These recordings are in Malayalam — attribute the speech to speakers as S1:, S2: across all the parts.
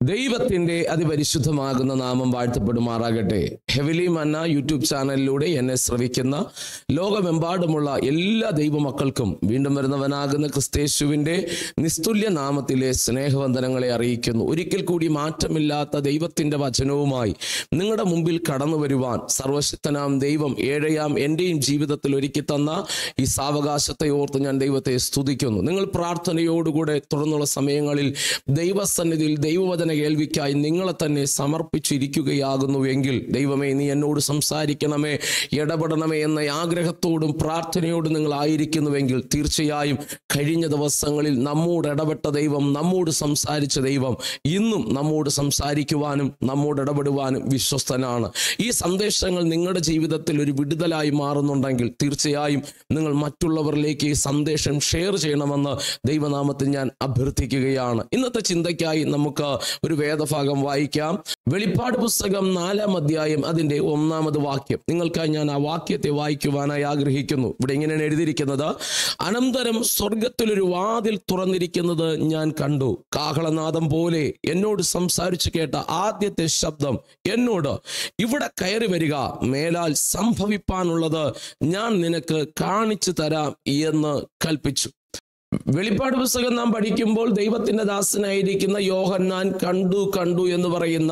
S1: ദൈവത്തിന്റെ അതിപരിശുദ്ധമാകുന്ന നാമം വാഴ്ത്തപ്പെടുമാറാകട്ടെ ഹെവിലി മന്ന യൂട്യൂബ് ചാനലിലൂടെ എന്നെ ശ്രവിക്കുന്ന ലോകമെമ്പാടുമുള്ള എല്ലാ ദൈവമക്കൾക്കും വീണ്ടും വരുന്നവനാകുന്ന ക്രിസ്തേശുവിന്റെ നിസ്തുല്യ നാമത്തിലെ സ്നേഹവന്ദനങ്ങളെ അറിയിക്കുന്നു ഒരിക്കൽ കൂടി മാറ്റമില്ലാത്ത ദൈവത്തിന്റെ വചനവുമായി നിങ്ങളുടെ മുമ്പിൽ കടന്നു വരുവാൻ സർവശക്തനാം ദൈവം ഏഴയാം എൻ്റെയും ജീവിതത്തിൽ ഒരുക്കി തന്ന ഈ സാവകാശത്തെ ഓർത്ത് ഞാൻ ദൈവത്തെ സ്തുതിക്കുന്നു നിങ്ങൾ പ്രാർത്ഥനയോടുകൂടെ തുടർന്നുള്ള സമയങ്ങളിൽ ദൈവസന്നിധിയിൽ ദൈവവചന കേൾവിക്കായി നിങ്ങളെ തന്നെ സമർപ്പിച്ചിരിക്കുകയാകുന്നുവെങ്കിൽ ദൈവമേ നീ എന്നോട് സംസാരിക്കണമേ ഇടപെടണമേ എന്ന ആഗ്രഹത്തോടും പ്രാർത്ഥനയോടും നിങ്ങൾ ആയിരിക്കുന്നുവെങ്കിൽ തീർച്ചയായും കഴിഞ്ഞ ദിവസങ്ങളിൽ നമ്മോട് ഇടപെട്ട ദൈവം നമ്മോട് സംസാരിച്ച ദൈവം ഇന്നും നമ്മോട് സംസാരിക്കുവാനും നമ്മോട് ഇടപെടുവാനും വിശ്വസ്തനാണ് ഈ സന്ദേശങ്ങൾ നിങ്ങളുടെ ജീവിതത്തിൽ ഒരു വിടുതലായി മാറുന്നുണ്ടെങ്കിൽ തീർച്ചയായും നിങ്ങൾ മറ്റുള്ളവരിലേക്ക് ഈ സന്ദേശം ഷെയർ ചെയ്യണമെന്ന് ദൈവനാമത്തിൽ ഞാൻ അഭ്യർത്ഥിക്കുകയാണ് ഇന്നത്തെ ചിന്തയ്ക്കായി നമുക്ക് ഒരു വേദഭാഗം വായിക്കാം വെളിപ്പാട് പുസ്തകം നാലാം അധ്യായം അതിന്റെ ഒന്നാമത് വാക്യം നിങ്ങൾക്കായി ഞാൻ ആ വാക്യത്തെ വായിക്കുവാനായി ആഗ്രഹിക്കുന്നു ഇവിടെ ഇങ്ങനെയാണ് എഴുതിയിരിക്കുന്നത് അനന്തരം സ്വർഗത്തിലൊരു വാതിൽ തുറന്നിരിക്കുന്നത് ഞാൻ കണ്ടു കാഹളനാദം പോലെ എന്നോട് സംസാരിച്ചു കേട്ട ആദ്യത്തെ ശബ്ദം എന്നോട് ഇവിടെ കയറി വരിക മേലാൽ സംഭവിപ്പാനുള്ളത് ഞാൻ നിനക്ക് കാണിച്ചു തരാം എന്ന് കൽപ്പിച്ചു വെളിപ്പാട് പുസ്തകം നാം പഠിക്കുമ്പോൾ ദൈവത്തിന്റെ ദാസനായിരിക്കുന്ന യോഹന്നാൻ കണ്ടു കണ്ടു എന്ന് പറയുന്ന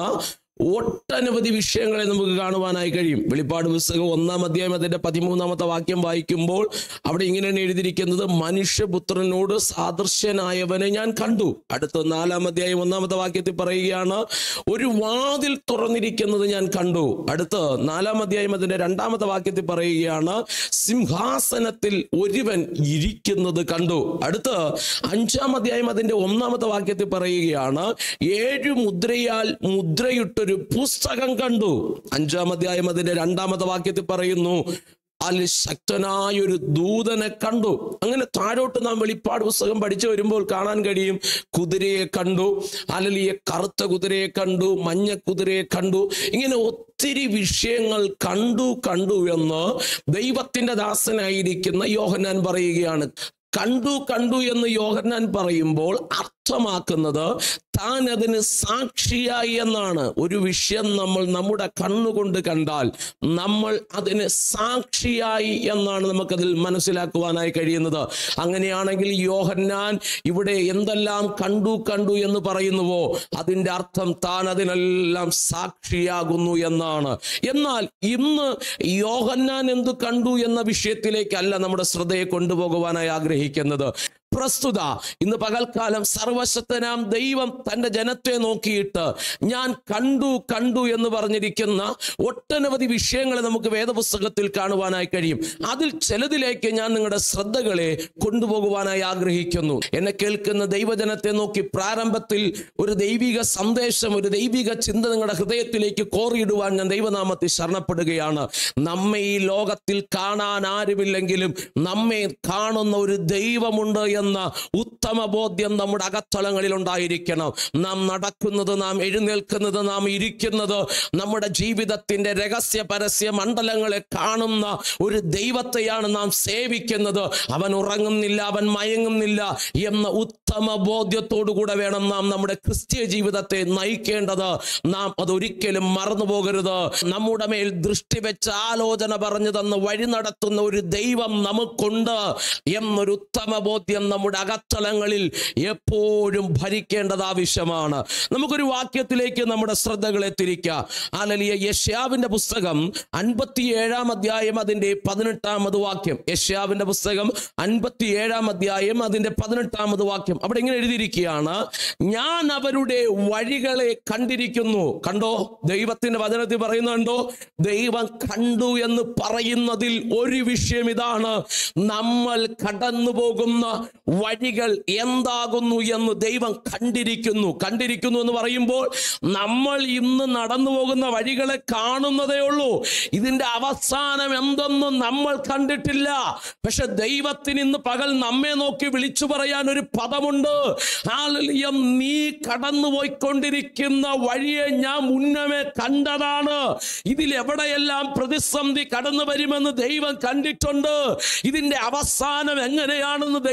S1: ഒട്ടനവധി വിഷയങ്ങളെ നമുക്ക് കാണുവാനായി കഴിയും വെളിപ്പാട് പുസ്തകം ഒന്നാം അധ്യായം അതിന്റെ പതിമൂന്നാമത്തെ വാക്യം വായിക്കുമ്പോൾ അവിടെ ഇങ്ങനെയാണ് എഴുതിയിരിക്കുന്നത് മനുഷ്യപുത്രനോട് സാദൃശ്യനായവനെ ഞാൻ കണ്ടു അടുത്ത നാലാം അധ്യായം ഒന്നാമത്തെ വാക്യത്തിൽ പറയുകയാണ് ഒരു വാതിൽ തുറന്നിരിക്കുന്നത് ഞാൻ കണ്ടു അടുത്ത് നാലാം അധ്യായം അതിന്റെ രണ്ടാമത്തെ വാക്യത്തിൽ പറയുകയാണ് സിംഹാസനത്തിൽ ഒരുവൻ ഇരിക്കുന്നത് കണ്ടു അടുത്ത് അഞ്ചാം അധ്യായം അതിന്റെ ഒന്നാമത്തെ വാക്യത്തിൽ പറയുകയാണ് ഏഴ് മുദ്രയാൽ മുദ്രയിട്ടൊരു പുസ്തകം കണ്ടു അഞ്ചാം അധ്യായം അതിന്റെ രണ്ടാമത്തെ വാക്യത്തിൽ പറയുന്നു അതിൽ ശക്തനായ ഒരു ദൂതനെ കണ്ടു അങ്ങനെ താഴോട്ട് നാം വെളിപ്പാട് പുസ്തകം പഠിച്ചു വരുമ്പോൾ കാണാൻ കഴിയും കുതിരയെ കണ്ടു അലലിയെ കറുത്ത കുതിരയെ കണ്ടു മഞ്ഞ കുതിരയെ കണ്ടു ഇങ്ങനെ ഒത്തിരി വിഷയങ്ങൾ കണ്ടു കണ്ടു എന്ന് ദൈവത്തിന്റെ ദാസനായിരിക്കുന്ന യോഹന്നാൻ പറയുകയാണ് കണ്ടു കണ്ടു എന്ന് യോഹന്നാൻ പറയുമ്പോൾ അർത്ഥമാക്കുന്നത് താൻ അതിന് സാക്ഷിയായി എന്നാണ് ഒരു വിഷയം നമ്മൾ നമ്മുടെ കണ്ണുകൊണ്ട് കണ്ടാൽ നമ്മൾ അതിന് സാക്ഷിയായി എന്നാണ് നമുക്കതിൽ മനസ്സിലാക്കുവാനായി കഴിയുന്നത് അങ്ങനെയാണെങ്കിൽ യോഹന്നാൻ ഇവിടെ എന്തെല്ലാം കണ്ടു കണ്ടു എന്ന് പറയുന്നുവോ അതിൻ്റെ അർത്ഥം താൻ അതിനെല്ലാം സാക്ഷിയാകുന്നു എന്നാണ് എന്നാൽ ഇന്ന് യോഹന്നാൻ എന്തു കണ്ടു എന്ന വിഷയത്തിലേക്കല്ല നമ്മുടെ ശ്രദ്ധയെ കൊണ്ടുപോകുവാനായി ആഗ്രഹിക്കുന്നത് പ്രസ്തുത ഇന്ന് പകൽക്കാലം സർവശക്തനാം ദൈവം തൻ്റെ ജനത്തെ നോക്കിയിട്ട് ഞാൻ കണ്ടു കണ്ടു എന്ന് പറഞ്ഞിരിക്കുന്ന ഒട്ടനവധി വിഷയങ്ങളെ നമുക്ക് വേദപുസ്തകത്തിൽ കാണുവാനായി കഴിയും അതിൽ ചിലതിലേക്ക് ഞാൻ നിങ്ങളുടെ ശ്രദ്ധകളെ കൊണ്ടുപോകുവാനായി ആഗ്രഹിക്കുന്നു എന്നെ കേൾക്കുന്ന ദൈവജനത്തെ നോക്കി പ്രാരംഭത്തിൽ ഒരു ദൈവിക സന്ദേശം ഒരു ദൈവിക ചിന്ത നിങ്ങളുടെ ഹൃദയത്തിലേക്ക് കോറിയിടുവാൻ ഞാൻ ദൈവനാമത്തിൽ ശരണപ്പെടുകയാണ് നമ്മെ ഈ ലോകത്തിൽ കാണാൻ ആരുമില്ലെങ്കിലും നമ്മെ കാണുന്ന ഒരു ദൈവമുണ്ട് എന്ന ഉത്തമ ബോധ്യം നമ്മുടെ അകത്തളങ്ങളിൽ ഉണ്ടായിരിക്കണം നാം നടക്കുന്നത് നാം എഴുന്നേൽക്കുന്നത് നാം ഇരിക്കുന്നത് നമ്മുടെ ജീവിതത്തിന്റെ രഹസ്യ പരസ്യ മണ്ഡലങ്ങളെ കാണുന്ന ഒരു ദൈവത്തെയാണ് നാം സേവിക്കുന്നത് അവൻ ഉറങ്ങുന്നില്ല അവൻ മയങ്ങുന്നില്ല എന്ന ഉത്തമ ബോധ്യത്തോടു കൂടെ വേണം നാം നമ്മുടെ ക്രിസ്തീയ ജീവിതത്തെ നയിക്കേണ്ടത് നാം അതൊരിക്കലും മറന്നു പോകരുത് നമ്മുടെ മേൽ ദൃഷ്ടി വെച്ച് ആലോചന പറഞ്ഞു തന്ന് വഴി നടത്തുന്ന ഒരു ദൈവം നമുക്കുണ്ട് എന്നൊരു ഉത്തമ ബോധ്യം നമ്മുടെ അകത്തളങ്ങളിൽ എപ്പോഴും ഭരിക്കേണ്ടത് ആവശ്യമാണ് നമുക്കൊരു വാക്യത്തിലേക്ക് നമ്മുടെ ശ്രദ്ധകളെ തിരിക്കാം ആലലിയ യഷ്യാവിന്റെ പുസ്തകം അൻപത്തിയേഴാം അധ്യായം അതിന്റെ പതിനെട്ടാമത് വാക്യം യഷ്യാവിന്റെ പുസ്തകം അൻപത്തിയേഴാം അധ്യായം അതിന്റെ പതിനെട്ടാമത് വാക്യം അവിടെ ഇങ്ങനെ എഴുതിയിരിക്കുകയാണ് ഞാൻ അവരുടെ വഴികളെ കണ്ടിരിക്കുന്നു കണ്ടോ ദൈവത്തിന്റെ വചനത്തിൽ പറയുന്നുണ്ടോ ദൈവം കണ്ടു എന്ന് പറയുന്നതിൽ ഒരു വിഷയം ഇതാണ് നമ്മൾ കടന്നു പോകുന്ന വഴികൾ എന്താകുന്നു എന്ന് ദൈവം കണ്ടിരിക്കുന്നു കണ്ടിരിക്കുന്നു എന്ന് പറയുമ്പോൾ നമ്മൾ ഇന്ന് നടന്നു പോകുന്ന വഴികളെ കാണുന്നതേ ഉള്ളൂ ഇതിന്റെ അവസാനം എന്തെന്നും നമ്മൾ കണ്ടിട്ടില്ല പക്ഷെ ദൈവത്തിന് ഇന്ന് പകൽ നമ്മെ നോക്കി വിളിച്ചു പറയാൻ ഒരു പദമുണ്ട് ഹാലലിയ നീ കടന്നു പോയിക്കൊണ്ടിരിക്കുന്ന വഴിയെ ഞാൻ മുന്നമേ കണ്ടതാണ് ഇതിൽ എവിടെയെല്ലാം പ്രതിസന്ധി കടന്നു വരുമെന്ന് ദൈവം കണ്ടിട്ടുണ്ട് ഇതിന്റെ അവസാനം എങ്ങനെയാണെന്ന് ദൈവം കണ്ടിട്ടുണ്ട്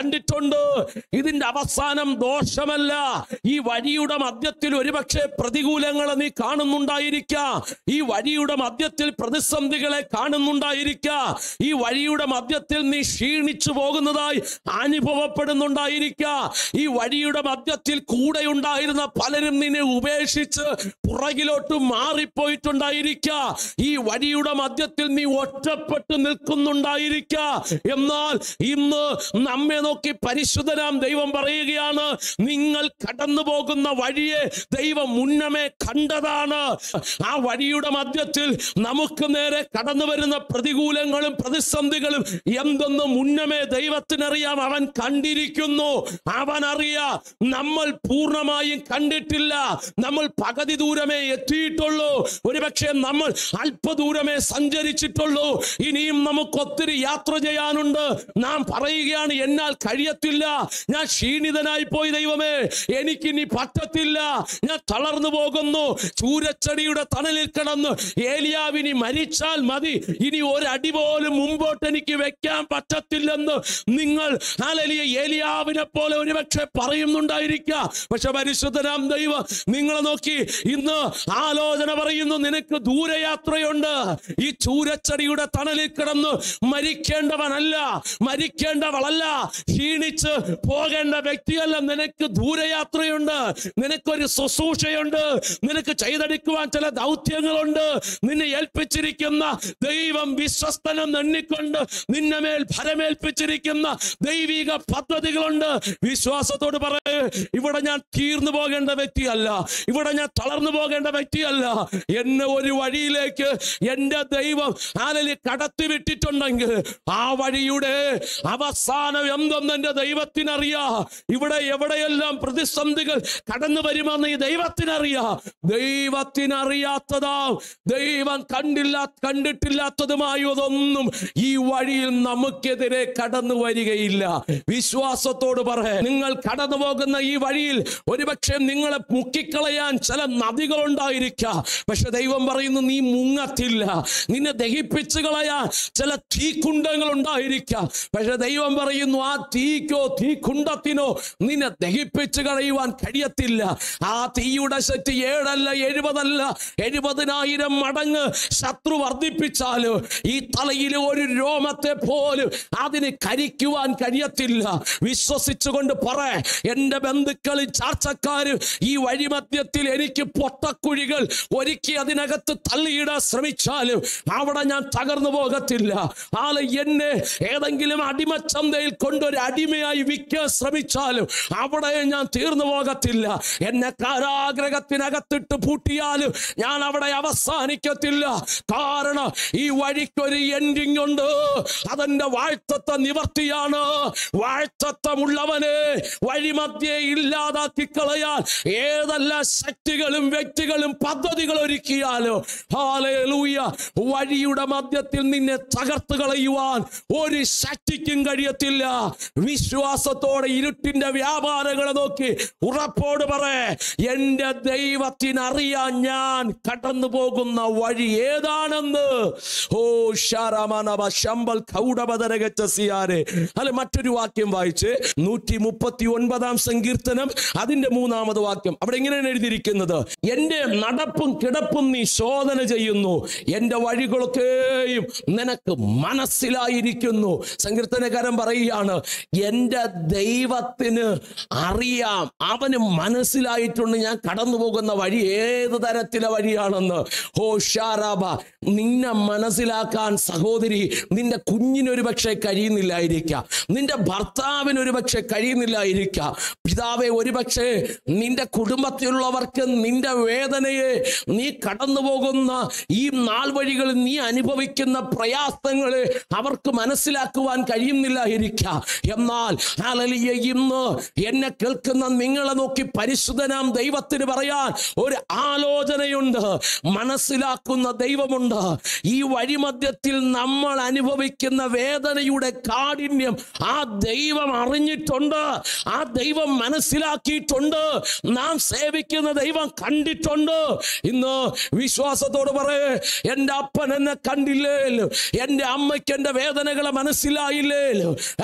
S1: കണ്ടിട്ടുണ്ട് ഇതിന്റെ അവസാനം ദോഷമല്ല ഈ വഴിയുടെ മധ്യത്തിൽ ഒരുപക്ഷെ പ്രതികൂലങ്ങളെ നീ കാണുന്നുണ്ടായിരിക്കാം ഈ വഴിയുടെ മധ്യത്തിൽ പ്രതിസന്ധികളെ കാണുന്നുണ്ടായിരിക്കാം ഈ വഴിയുടെ മധ്യത്തിൽ നീ ക്ഷീണിച്ചു പോകുന്നതായി അനുഭവപ്പെടുന്നുണ്ടായിരിക്കാം ഈ വഴിയുടെ മധ്യത്തിൽ കൂടെ ഉണ്ടായിരുന്ന പലരും നിന്നെ ഉപേക്ഷിച്ച് പുറകിലോട്ട് മാറിപ്പോയിട്ടുണ്ടായിരിക്കാം ഈ വഴിയുടെ മധ്യത്തിൽ നീ ഒറ്റപ്പെട്ട് നിൽക്കുന്നുണ്ടായിരിക്കാം എന്നാൽ ഇന്ന് നമ്മെ നോക്കി പരിശുദ്ധനാം ദൈവം പറയുകയാണ് നിങ്ങൾ കടന്നു പോകുന്ന വഴിയെ ദൈവം മുന്നമേ കണ്ടതാണ് ആ വഴിയുടെ മധ്യത്തിൽ നമുക്ക് നേരെ കടന്നു വരുന്ന പ്രതികൂലങ്ങളും പ്രതിസന്ധികളും എന്തെന്ന് മുന്നമേ ദൈവത്തിനറിയാം അവൻ കണ്ടിരിക്കുന്നു അവൻ അറിയാം നമ്മൾ പൂർണ്ണമായും കണ്ടിട്ടില്ല നമ്മൾ പകുതി ദൂരമേ എത്തിയിട്ടുള്ളൂ ഒരുപക്ഷെ നമ്മൾ അല്പദൂരമേ സഞ്ചരിച്ചിട്ടുള്ളൂ ഇനിയും നമുക്ക് ഒത്തിരി യാത്ര ചെയ്യാനുണ്ട് നാം പറയുകയാണ് എന്നാൽ കഴിയത്തില്ല ഞാൻ ക്ഷീണിതനായി പോയി ദൈവമേ എനിക്കിനി പറ്റത്തില്ല ഞാൻ തളർന്നു പോകുന്നു ചൂരച്ചടിയുടെ തണലിൽ കിടന്ന് ഏലിയാവിനി മരിച്ചാൽ മതി ഇനി ഒരടി പോലും മുമ്പോട്ട് എനിക്ക് വെക്കാൻ പറ്റത്തില്ലെന്ന് നിങ്ങൾ ഹാലലിയ ഏലിയാവിനെ പോലെ ഒരുപക്ഷെ പറയുന്നുണ്ടായിരിക്കാം പക്ഷെ പരിശുദ്ധനാം ദൈവം നിങ്ങളെ നോക്കി ഇന്ന് ആലോചന പറയുന്നു നിനക്ക് ദൂരയാത്രയുണ്ട് ഈ ചൂരച്ചടിയുടെ തണലിൽ കിടന്ന് മരിക്കേണ്ടവനല്ല മരിക്കേണ്ടവളല്ല ക്ഷീണിച്ച് പോകേണ്ട വ്യക്തിയല്ല നിനക്ക് ദൂരയാത്രയുണ്ട് നിനക്കൊരു ശുശ്രൂഷയുണ്ട് നിനക്ക് ചെയ്തെടുക്കുവാൻ ചില ദൗത്യങ്ങളുണ്ട് നിന്നെ ഏൽപ്പിച്ചിരിക്കുന്ന ദൈവം വിശ്വസ്തനം നെണ്ണിക്കൊണ്ട് നിന്നെ മേൽ ഫലമേൽപ്പിച്ചിരിക്കുന്ന ദൈവിക പദ്ധതികളുണ്ട് വിശ്വാസത്തോട് പറയേ ഇവിടെ ഞാൻ തീർന്നു പോകേണ്ട വ്യക്തിയല്ല ഇവിടെ ഞാൻ തളർന്നു പോകേണ്ട വ്യക്തിയല്ല എന്നെ ഒരു വഴിയിലേക്ക് എന്റെ ദൈവം ആലലി കടത്തി വിട്ടിട്ടുണ്ടെങ്കിൽ ആ വഴിയുടെ അവസാനം എന്തെന്ന് എന്റെ ദൈവത്തിനറിയാ ഇവിടെ എവിടെയെല്ലാം പ്രതിസന്ധികൾ കടന്നു വരുമെന്ന് ഈ ദൈവത്തിനറിയാ ദൈവത്തിനറിയാത്തതാ ദൈവം കണ്ടില്ല കണ്ടിട്ടില്ലാത്തതുമായതൊന്നും ഈ വഴിയിൽ നമുക്കെതിരെ കടന്നു വരികയില്ല വിശ്വാസത്തോട് പറ നിങ്ങൾ കടന്നു പോകുന്ന ഈ വഴിയിൽ ഒരുപക്ഷെ നിങ്ങളെ മുക്കിക്കളയാൻ ചില നദികളുണ്ടായിരിക്കാം പക്ഷെ ദൈവം പറയുന്നു നീ മുങ്ങത്തില്ല നിന്നെ ദഹിപ്പിച്ചു കളയാൻ ചില തീക്കുണ്ടങ്ങൾ ഉണ്ടായിരിക്കാം പക്ഷെ ദൈവം പറയുന്നു ആ തീക്കോ തീക്കുണ്ടത്തിനോ നിന്നെ ദഹിപ്പിച്ചു കളയുവാൻ കഴിയത്തില്ല ആ തീയുടെ ശക്തി ഏഴല്ല എഴുപതല്ല എഴുപതിനായിരം മടങ്ങ് ശത്രു വർദ്ധിപ്പിച്ചാലും ഈ തലയിലെ ഒരു രോമത്തെ പോലും അതിന് കരിക്കുവാൻ കഴിയത്തില്ല വിശ്വസിച്ചുകൊണ്ട് പറ എന്റെ ബന്ധുക്കളും ചാർച്ചക്കാരും ഈ വഴിമധ്യത്തിൽ എനിക്ക് പൊട്ടക്കുഴികൾ ഒരുക്കി അതിനകത്ത് തള്ളിയിടാൻ ശ്രമിച്ചാലും അവിടെ ഞാൻ തകർന്നു പോകത്തില്ല ആള് എന്നെ ഏതെങ്കിലും അടിമച്ചന്തയിൽ കൊണ്ടൊരു അടിമയായി വിൽക്കാൻ ശ്രമിച്ചാലും അവിടെ ഞാൻ തീർന്നു പോകത്തില്ല എന്നെ കാരാഗ്രഹത്തിനകത്തിട്ട് പൂട്ടിയാലും ഞാൻ അവിടെ അവസാനിക്കത്തില്ല കാരണം ഈ വഴിക്കൊരു എൻഡിങ് ഉണ്ട് അതെന്റെ വാഴ്ത്തത്തെ നിവർത്തിയാണ് വാഴ്ത്തത്വമുള്ളവനെ വഴിമധ്യേ ഇല്ലാതാക്കി കളയാൻ ഏതെല്ലാം ശക്തികളും വ്യക്തികളും പദ്ധതികൾ ഒരുക്കിയാലോ ഹാലേലൂയ വഴിയുടെ മധ്യത്തിൽ നിന്നെ തകർത്ത് കളയുവാൻ ഒരു ശക്തിക്കും കഴിയത്തില്ല വിശ്വാസത്തോടെ ഇരുട്ടിന്റെ വ്യാപാരങ്ങളെ നോക്കി ഉറപ്പോട് പറ എന്റെ ദൈവത്തിനറിയാൻ ഞാൻ കടന്നു പോകുന്ന വഴി ഏതാണെന്ന് ഓ ശരമനവ ശമ്പൽ കൗടപതരകച്ചസിയാരെ അല്ല മറ്റൊരു വാക്യം വായിച്ച് നൂറ്റി മുപ്പത്തി ഒൻപതാം സങ്കീർത്തനം അതിന്റെ മൂന്നാമത് വാക്യം അവിടെ എങ്ങനെയാണ് എഴുതിയിരിക്കുന്നത് എന്റെ നടപ്പും കിടപ്പും നീ ശോധന ചെയ്യുന്നു എന്റെ വഴികളൊക്കെയും നിനക്ക് മനസ്സിലായിരിക്കുന്നു സങ്കീർത്തനക്കാരൻ പറയുകയാണ് എന്റെ ദൈവത്തിന് അറിയാം അവന് മനസ്സിലായിട്ടുണ്ട് ഞാൻ കടന്നു പോകുന്ന വഴി ഏത് തരത്തിലെ വഴിയാണെന്ന് ഹോ ഷാറാബ നിന്നെ മനസ്സിലാക്കാൻ സഹോദരി നിന്റെ കുഞ്ഞിനൊരു പക്ഷേ കഴിയുന്നില്ലായിരിക്കാം നിന്റെ ഭർത്താവിന് ഒരു പക്ഷേ കഴിയുന്നില്ലായിരിക്കാം പിതാവെ ഒരുപക്ഷെ നിന്റെ കുടുംബത്തിലുള്ളവർക്ക് നിന്റെ വേദനയെ നീ കടന്നു പോകുന്ന ഈ നാൾ വഴികളിൽ നീ അനുഭവിക്കുന്ന പ്രയാസങ്ങളെ അവർക്ക് മനസ്സിലാക്കുവാൻ കഴിയുന്നില്ലായിരിക്കാം എന്നാൽ ഹല്ലേലൂയ, ഇന്ന് എന്നെ കേൾക്കുന്ന നിങ്ങളെ നോക്കി പരിശുദ്ധനാം ദൈവത്തിന് പറയാൻ ഒരു ആലോചനയുണ്ട് മനസ്സിലാക്കുന്ന ദൈവമുണ്ട് ഈ വഴിമധ്യത്തിൽ നമ്മൾ അനുഭവിക്കുന്ന വേദനയുടെ കാഠിന്യം ആ ദൈവം അറിഞ്ഞിട്ടുണ്ട് ആ ദൈവം മനസ്സിലാക്കിയിട്ടുണ്ട് നാം സേവിക്കുന്ന ദൈവം കണ്ടിട്ടുണ്ട് ഇന്ന് വിശ്വാസത്തോട് പറയേ എൻ്റെ അപ്പൻ എന്നെ കണ്ടില്ലേലും എൻ്റെ അമ്മയ്ക്ക് എൻ്റെ വേദനകളെ മനസ്സിലായില്ലേലും ആലലിയെ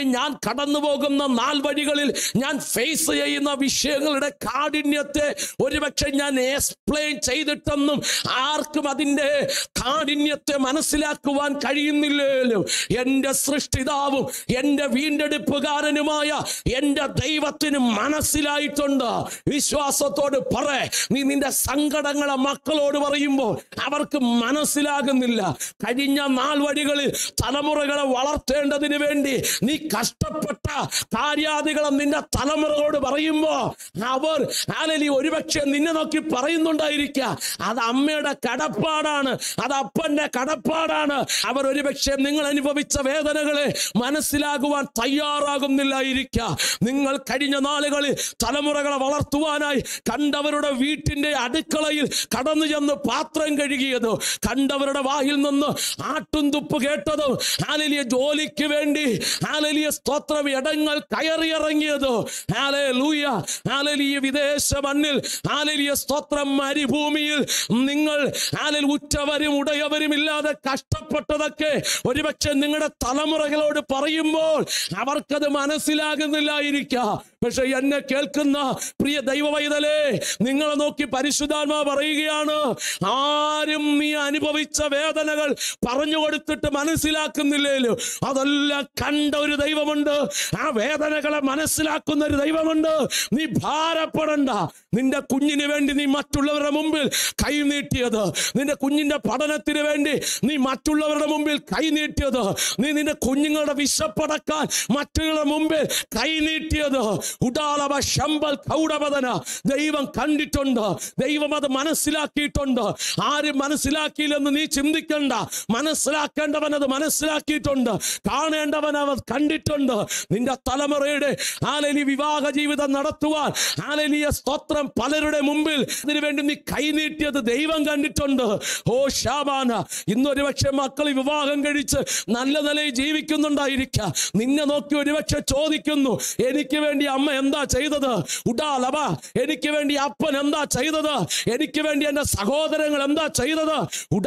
S1: ഞാൻ കടന്നു പോകുന്ന നാൾ വഴികളിൽ ഞാൻ ഫേസ് ചെയ്യുന്ന വിഷയങ്ങളുടെ കാഠിന്യത്തെ ഒരുപക്ഷെ ഞാൻ എക്സ്പ്ലെയിൻ ചെയ്തിട്ടെന്നും ആർക്കും അതിൻ്റെ കാഠിന്യത്തെ മനസ്സിലാക്കുവാൻ കഴിയുന്നില്ലല്ലോ എൻ്റെ സൃഷ്ടിതാവും എൻ്റെ വീണ്ടെടുപ്പുകാരനുമായ എൻ്റെ ദൈവത്തിന് മനസ്സിലായിട്ടുണ്ട് വിശ്വാസത്തോട് പറ നീ നിന്റെ സങ്കടങ്ങളെ മക്കളോട് പറയുമ്പോൾ അവർക്ക് മനസ്സിലാകുന്നില്ല കഴിഞ്ഞ നാൾ വഴികളിൽ തലമുറകളെ വളർത്തേണ്ടതിന് വേണ്ടി നീ കഷ്ടപ്പെട്ട കാര്യാദികളെ നിന്റെ തലമുറകളോട് പറയുമ്പോ അവർ ആലലി ഒരുപക്ഷെ നിന്നെ നോക്കി പറയുന്നുണ്ടായിരിക്കുക അത് അമ്മയുടെ കടപ്പാടാണ് അത് അപ്പന്റെ കടപ്പാടാണ് അവർ ഒരുപക്ഷെ നിങ്ങൾ അനുഭവിച്ച വേദനകളെ മനസ്സിലാകുവാൻ തയ്യാറാകുന്നില്ലായിരിക്ക നിങ്ങൾ കഴിഞ്ഞ നാളുകളിൽ തലമുറകളെ വളർത്തുവാനായി കണ്ടവരുടെ വീട്ടിന്റെ അടുക്കളയിൽ കടന്നു ചെന്ന് പാത്രം കഴുകിയത് കണ്ടവരുടെ വായിൽ നിന്ന് ആട്ടും തുപ്പ് കേട്ടതും ഹാലലിയ ജോലിക്ക് വേണ്ടി ഹാലലിയ സ്തോത്രം ഇടങ്ങൾ കയറിയിറങ്ങിയത് ഹാലേ ലൂയ ഹാലലിയ വിദേശ മണ്ണിൽ ഹാലലിയ സ്തോത്രം മരുഭൂമിയിൽ നിങ്ങൾ ഹാലൽ ഉറ്റവരും ഉടയവരും ഇല്ലാതെ കഷ്ടപ്പെട്ടതൊക്കെ ഒരുപക്ഷെ നിങ്ങളുടെ തലമുറകളോട് പറയുമ്പോൾ അവർക്കത് മനസ്സിലാകുന്നില്ലായിരിക്കാം പക്ഷെ എന്നെ കേൾക്കുന്ന പ്രിയ ദൈവവൈതലേ നിങ്ങളെ നോക്കി പരിശുദ്ധാത്മാ പറയുകയാണ് ആരും നീ അനുഭവിച്ച വേദനകൾ പറഞ്ഞു കൊടുത്തിട്ട് മനസ്സിലാക്കുന്നില്ലേലോ അതെല്ലാം കണ്ട ഒരു ദൈവമുണ്ട് ആ വേദനകളെ മനസ്സിലാക്കുന്ന ഒരു ദൈവമുണ്ട് നീ ഭാരപ്പെടണ്ട നിന്റെ കുഞ്ഞിന് വേണ്ടി നീ മറ്റുള്ളവരുടെ മുമ്പിൽ കൈ നീട്ടിയത് നിന്റെ കുഞ്ഞിന്റെ പഠനത്തിന് വേണ്ടി നീ മറ്റുള്ളവരുടെ മുമ്പിൽ കൈ നീട്ടിയത് നീ നിന്റെ കുഞ്ഞുങ്ങളുടെ വിശപ്പടക്കാൻ മറ്റുള്ളവരുടെ മുമ്പിൽ കൈ നീട്ടിയത് ഉടാളവ ശമ്പൽ കൗടപതന ദൈവം കണ്ടിട്ടുണ്ട് ദൈവം അത് മനസ്സിലാക്കിയിട്ടുണ്ട് ആരും മനസ്സിലാക്കിയില്ലെന്ന് നീ ചിന്തിക്കണ്ട മനസ്സിലാക്കേണ്ടവൻ അത് മനസ്സിലാക്കിയിട്ടുണ്ട് കാണേണ്ടവൻ അവൻ കണ്ടിട്ടുണ്ട് നിന്റെ തലമുറയുടെ ആലലി വിവാഹ ജീവിതം നടത്തുവാൻ ആലലിയ സ്തോത്രം പലരുടെ മുമ്പിൽ അതിനുവേണ്ടി നീ കൈനീട്ടിയത് ദൈവം കണ്ടിട്ടുണ്ട് ഓ ഷാബാന ഇന്നൊരു പക്ഷെ മക്കൾ വിവാഹം കഴിച്ച് നല്ല നിലയിൽ ജീവിക്കുന്നുണ്ടായിരിക്കാം നിന്നെ നോക്കി ഒരുപക്ഷെ ചോദിക്കുന്നു എനിക്ക് വേണ്ടി അമ്മ എന്താ ചെയ്തത് ഉടാലവ എനിക്ക് വേണ്ടി അപ്പൻ എന്താ ചെയ്തത് എനിക്ക് വേണ്ടി എന്റെ സഹോദരങ്ങൾ എന്താ ചെയ്തത്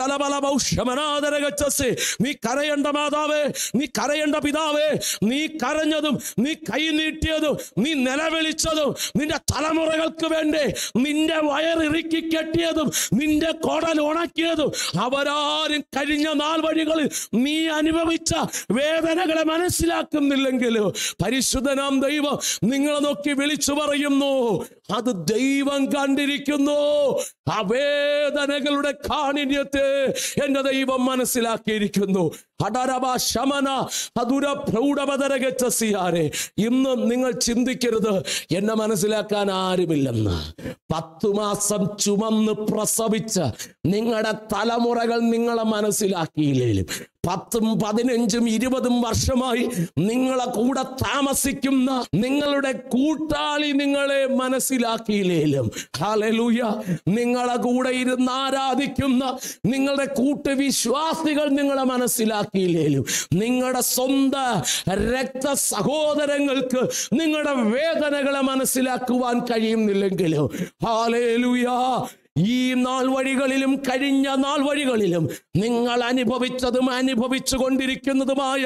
S1: ഉടലബലഭൗഷമനാദരകച്ചസ് നീ കരയേണ്ട മാതാവേ നീ കരയേണ്ട പിതാവേ നീ കരഞ്ഞതും നീ കൈ നീട്ടിയതും നീ നിലവിളിച്ചതും നിന്റെ തലമുറകൾക്ക് വേണ്ടി നിന്റെ വയറിറുക്കി കെട്ടിയതും നിന്റെ കൊടൽ ഉണക്കിയതും അവരാരും കഴിഞ്ഞ നാൾ വഴികളിൽ നീ അനുഭവിച്ച വേദനകളെ മനസ്സിലാക്കുന്നില്ലെങ്കിലോ പരിശുദ്ധനാം ദൈവം നിങ്ങളെ നോക്കി വിളിച്ചു പറയുന്നു അത് ദൈവം കണ്ടിരിക്കുന്നു ആ വേദനകളുടെ കാഠിന്യത്തെ എന്റെ ദൈവം മനസ്സിലാക്കിയിരിക്കുന്നു അടരവ ശമന അതുര പ്രൗഢപതരകച്ചസിയാരെ ഇന്ന് നിങ്ങൾ ചിന്തിക്കരുത് എന്നെ മനസ്സിലാക്കാൻ ആരുമില്ലെന്ന് പത്തു മാസം ചുമന്ന് പ്രസവിച്ച് നിങ്ങളുടെ തലമുറകൾ നിങ്ങളെ മനസ്സിലാക്കിയില്ലേലും പത്തും പതിനഞ്ചും ഇരുപതും വർഷമായി നിങ്ങളെ കൂടെ താമസിക്കുന്ന നിങ്ങളുടെ കൂട്ടാളി നിങ്ങളെ മനസ്സിലാക്കിയില്ലേലും ഹാലലൂയ നിങ്ങളെ കൂടെ ഇരുന്ന് ആരാധിക്കുന്ന നിങ്ങളുടെ കൂട്ടുവിശ്വാസികൾ നിങ്ങളെ മനസ്സിലാക്കിയില്ലേലും നിങ്ങളുടെ സ്വന്തം രക്ത സഹോദരങ്ങൾക്ക് നിങ്ങളുടെ വേദനകളെ മനസ്സിലാക്കുവാൻ കഴിയുന്നില്ലെങ്കിലും ഹാലേലൂയ ഈ നാൾ വഴികളിലും കഴിഞ്ഞ നാൾ വഴികളിലും നിങ്ങൾ അനുഭവിച്ചതും അനുഭവിച്ചു കൊണ്ടിരിക്കുന്നതുമായ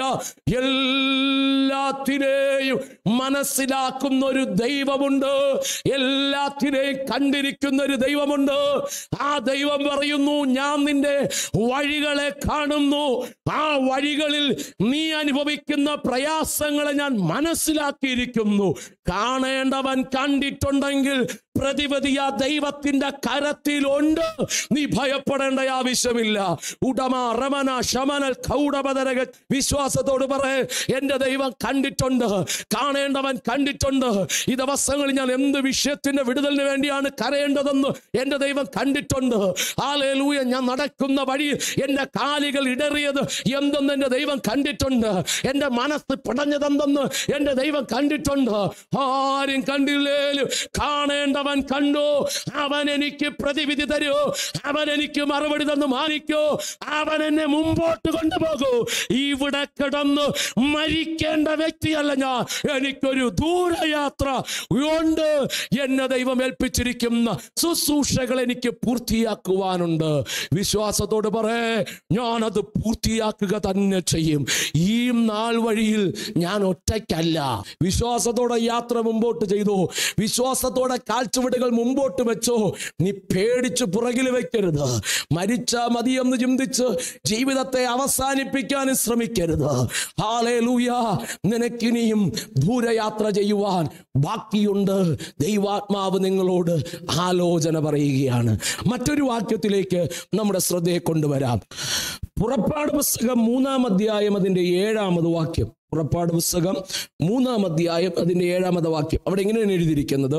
S1: എല്ലാത്തിനെയും മനസ്സിലാക്കുന്ന ഒരു ദൈവമുണ്ട് എല്ലാത്തിനെയും കണ്ടിരിക്കുന്ന ഒരു ദൈവമുണ്ട് ആ ദൈവം പറയുന്നു ഞാൻ നിന്റെ വഴികളെ കാണുന്നു ആ വഴികളിൽ നീ അനുഭവിക്കുന്ന പ്രയാസങ്ങളെ ഞാൻ മനസ്സിലാക്കിയിരിക്കുന്നു കാണേണ്ടവൻ കണ്ടിട്ടുണ്ടെങ്കിൽ പ്രതിപതി ആ ദൈവത്തിന്റെ കരത്തിലുണ്ട് നീ ഭയപ്പെടേണ്ട ആവശ്യമില്ല ഉടമ റമന ശമനൽ കൗടപതരക വിശ്വാസത്തോട് പറ എന്റെ ദൈവം കണ്ടിട്ടുണ്ട് കാണേണ്ടവൻ കണ്ടിട്ടുണ്ട് ഈ ദിവസങ്ങളിൽ ഞാൻ എന്ത് വിഷയത്തിന്റെ വിടുതലിന് വേണ്ടിയാണ് കരയേണ്ടതെന്ന് എന്റെ ദൈവം കണ്ടിട്ടുണ്ട് ആലേലൂയ ഞാൻ നടക്കുന്ന വഴിയിൽ എന്റെ കാലുകൾ ഇടറിയത് എന്തെന്ന് എന്റെ ദൈവം കണ്ടിട്ടുണ്ട് എന്റെ മനസ്സ് പിടഞ്ഞതെന്തെന്ന് എന്റെ ദൈവം കണ്ടിട്ടുണ്ട് ആരും കണ്ടില്ലേലും കാണേണ്ട കാണാത്തവൻ കണ്ടു അവൻ എനിക്ക് പ്രതിവിധി തരൂ അവൻ എനിക്ക് മറുപടി തന്നു മാനിക്കൂ അവൻ എന്നെ മുമ്പോട്ട് കൊണ്ടുപോകൂ ഇവിടെ കിടന്ന് മരിക്കേണ്ട വ്യക്തിയല്ല ഞാൻ എനിക്കൊരു ദൂരയാത്ര ഉണ്ട് എന്നെ ദൈവം ഏൽപ്പിച്ചിരിക്കുന്ന ശുശ്രൂഷകൾ എനിക്ക് പൂർത്തിയാക്കുവാനുണ്ട് വിശ്വാസത്തോട് പറേ ഞാനത് പൂർത്തിയാക്കുക തന്നെ ചെയ്യും ഈ നാൾ വഴിയിൽ ഞാൻ ഒറ്റയ്ക്കല്ല വിശ്വാസത്തോടെ യാത്ര മുമ്പോട്ട് ചെയ്തു വിശ്വാസത്തോടെ കാൽച്ചുവടുകൾ മുമ്പോട്ട് വെച്ചോ നീ പേടിച്ച് പുറകിൽ വെക്കരുത് മരിച്ച മതിയെന്ന് ചിന്തിച്ച് ജീവിതത്തെ അവസാനിപ്പിക്കാനും ശ്രമിക്കരുത് ഹാലേ ലൂയ നിനക്കിനിയും ദൂരയാത്ര ചെയ്യുവാൻ ബാക്കിയുണ്ട് ദൈവാത്മാവ് നിങ്ങളോട് ആലോചന പറയുകയാണ് മറ്റൊരു വാക്യത്തിലേക്ക് നമ്മുടെ ശ്രദ്ധയെ കൊണ്ടുവരാം പുറപ്പാട് പുസ്തകം മൂന്നാം അധ്യായം അതിന്റെ ഏഴാമത് വാക്യം പുറപ്പാട് പുസ്തകം മൂന്നാം അധ്യായം അതിന്റെ ഏഴാമത് വാക്യം അവിടെ എങ്ങനെയാണ് എഴുതിയിരിക്കുന്നത്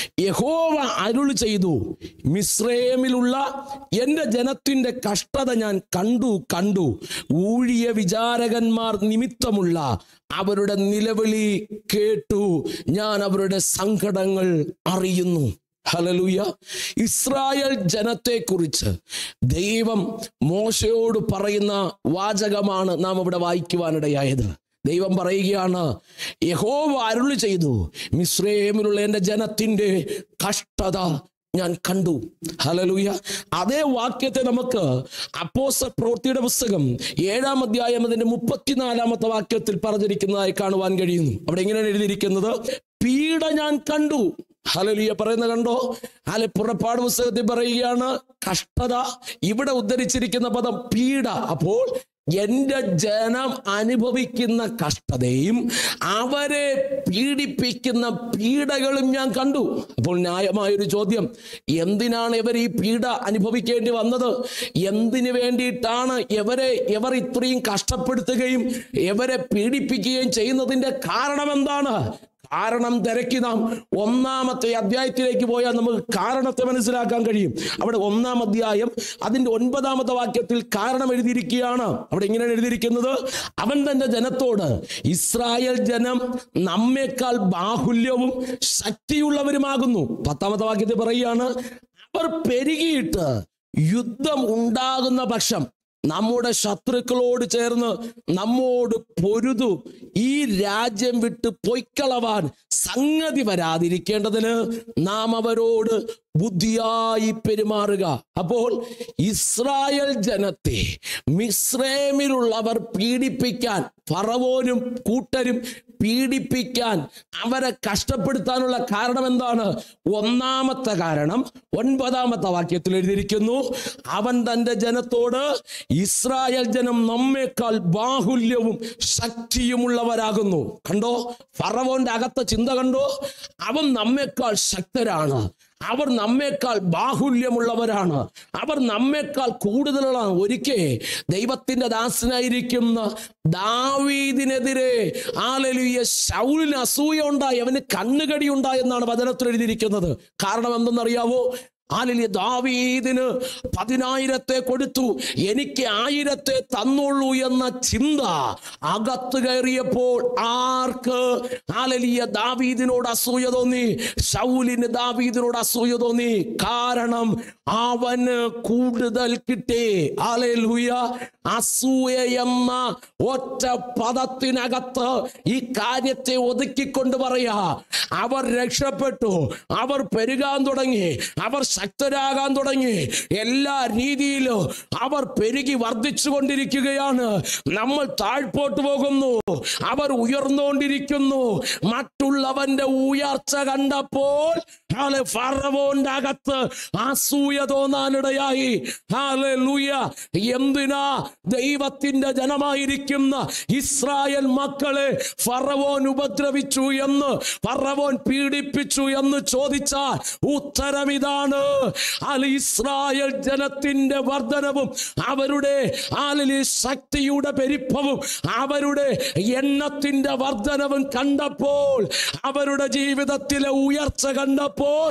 S1: യഹോവ അരുൾ ചെയ്തു മിശ്രേമിലുള്ള എൻ്റെ ജനത്തിന്റെ കഷ്ടത ഞാൻ കണ്ടു കണ്ടു ഊഴിയ വിചാരകന്മാർ നിമിത്തമുള്ള അവരുടെ നിലവിളി കേട്ടു ഞാൻ അവരുടെ സങ്കടങ്ങൾ അറിയുന്നു ഹലലൂയ ഇസ്രായേൽ ജനത്തെക്കുറിച്ച് ദൈവം മോശയോട് പറയുന്ന വാചകമാണ് നാം ഇവിടെ വായിക്കുവാനിടയായത് ദൈവം പറയുകയാണ് യഹോവ അരുളി ചെയ്തു മിശ്രേമിലുള്ള എൻ്റെ ജനത്തിൻ്റെ കഷ്ടത ഞാൻ കണ്ടു ഹലലൂയ അതേ വാക്യത്തെ നമുക്ക് അപ്പോസ പ്രവൃത്തിയുടെ പുസ്തകം ഏഴാം അധ്യായം അതിന്റെ മുപ്പത്തിനാലാമത്തെ വാക്യത്തിൽ പറഞ്ഞിരിക്കുന്നതായി കാണുവാൻ കഴിയുന്നു അവിടെ എങ്ങനെയാണ് എഴുതിയിരിക്കുന്നത് പീഡ ഞാൻ കണ്ടു ഹലലിയ പറയുന്ന കണ്ടോ അല്ലെ പുറപ്പാട് പുസ്തകത്തിൽ പറയുകയാണ് കഷ്ടത ഇവിടെ ഉദ്ധരിച്ചിരിക്കുന്ന പദം പീഡ അപ്പോൾ എന്റെ ജനം അനുഭവിക്കുന്ന കഷ്ടതയും അവരെ പീഡിപ്പിക്കുന്ന പീഡകളും ഞാൻ കണ്ടു അപ്പോൾ ന്യായമായൊരു ചോദ്യം എന്തിനാണ് ഇവർ ഈ പീഡ അനുഭവിക്കേണ്ടി വന്നത് എന്തിനു വേണ്ടിയിട്ടാണ് ഇവരെ ഇവർ ഇത്രയും കഷ്ടപ്പെടുത്തുകയും ഇവരെ പീഡിപ്പിക്കുകയും ചെയ്യുന്നതിന്റെ കാരണം എന്താണ് കാരണം തിരക്കി നാം ഒന്നാമത്തെ അധ്യായത്തിലേക്ക് പോയാൽ നമുക്ക് കാരണത്തെ മനസ്സിലാക്കാൻ കഴിയും അവിടെ ഒന്നാം അധ്യായം അതിന്റെ ഒൻപതാമത്തെ വാക്യത്തിൽ കാരണം എഴുതിയിരിക്കുകയാണ് അവിടെ എങ്ങനെയാണ് എഴുതിയിരിക്കുന്നത് അവൻ തന്റെ ജനത്തോട് ഇസ്രായേൽ ജനം നമ്മേക്കാൾ ബാഹുല്യവും ശക്തിയുള്ളവരുമാകുന്നു പത്താമത്തെ വാക്യത്തിൽ പറയുകയാണ് അവർ പെരുകിയിട്ട് യുദ്ധം ഉണ്ടാകുന്ന പക്ഷം നമ്മുടെ ശത്രുക്കളോട് ചേർന്ന് നമ്മോട് പൊരുതു ഈ രാജ്യം വിട്ട് പൊയ്ക്കളവാൻ സംഗതി വരാതിരിക്കേണ്ടതിന് നാം അവരോട് ബുദ്ധിയായി പെരുമാറുക അപ്പോൾ ഇസ്രായേൽ ജനത്തെ മിശ്രേമിലുള്ളവർ പീഡിപ്പിക്കാൻ ഫറവോനും കൂട്ടരും പീഡിപ്പിക്കാൻ അവരെ കഷ്ടപ്പെടുത്താനുള്ള കാരണം എന്താണ് ഒന്നാമത്തെ കാരണം ഒൻപതാമത്തെ വാക്യത്തിൽ എഴുതിയിരിക്കുന്നു അവൻ തന്റെ ജനത്തോട് ഇസ്രായേൽ ജനം നമ്മേക്കാൾ ബാഹുല്യവും ശക്തിയുമുള്ളവരാകുന്നു കണ്ടോ ഫറവോന്റെ അകത്ത ചിന്ത കണ്ടോ അവൻ നമ്മേക്കാൾ ശക്തരാണ് അവർ നമ്മേക്കാൾ ബാഹുല്യമുള്ളവരാണ് അവർ നമ്മേക്കാൾ കൂടുതലാണ് ഒരിക്കൽ ദൈവത്തിന്റെ ദാസനായിരിക്കുന്ന ദാവീദിനെതിരെ ആലലുയ ശൗലിന് അസൂയ ഉണ്ടായി അവന് കണ്ണുകടി ഉണ്ടായി എന്നാണ് വചനത്തിൽ എഴുതിയിരിക്കുന്നത് കാരണം എന്തെന്നറിയാവോ ആലിലെ ദാവീദിന് പതിനായിരത്തെ കൊടുത്തു എനിക്ക് ആയിരത്തെ തന്നുള്ളൂ എന്ന ചിന്ത അകത്ത് കയറിയപ്പോൾ ആർക്ക് ആലലിയ ദാവീദിനോട് അസൂയ തോന്നി ശൗലിന് ദാവീദിനോട് അസൂയ തോന്നി കാരണം അവന് കൂടുതൽ കിട്ടി ആലലുയ അസൂയ എന്ന ഒറ്റ പദത്തിനകത്ത് ഈ കാര്യത്തെ ഒതുക്കിക്കൊണ്ട് പറയാ അവർ രക്ഷപ്പെട്ടു അവർ പെരുകാൻ തുടങ്ങി അവർ ശക്തരാകാൻ തുടങ്ങി എല്ലാ രീതിയിലും അവർ പെരുകി വർദ്ധിച്ചു കൊണ്ടിരിക്കുകയാണ് നമ്മൾ താഴ്പോട്ട് പോകുന്നു അവർ ഉയർന്നുകൊണ്ടിരിക്കുന്നു മറ്റുള്ളവന്റെ ഉയർച്ച കണ്ടപ്പോൾ ഹാലെ ഫറവോന്റെ അകത്ത് അസൂയ തോന്നാനിടയായി ഹാലെ ലൂയ എന്തിനാ ദൈവത്തിന്റെ ജനമായിരിക്കുന്ന ഇസ്രായേൽ മക്കളെ ഫറവോൻ ഉപദ്രവിച്ചു എന്ന് ഫറവോൻ പീഡിപ്പിച്ചു എന്ന് ചോദിച്ചാൽ ഉത്തരം ഇതാണ് ആല ഇസ്രായേൽ ജനത്തിന്റെ വർധനവും അവരുടെ ആലിലെ ശക്തിയുടെ പെരുപ്പവും അവരുടെ എണ്ണത്തിന്റെ വർധനവും കണ്ടപ്പോൾ അവരുടെ ജീവിതത്തിലെ ഉയർച്ച കണ്ടപ്പോൾ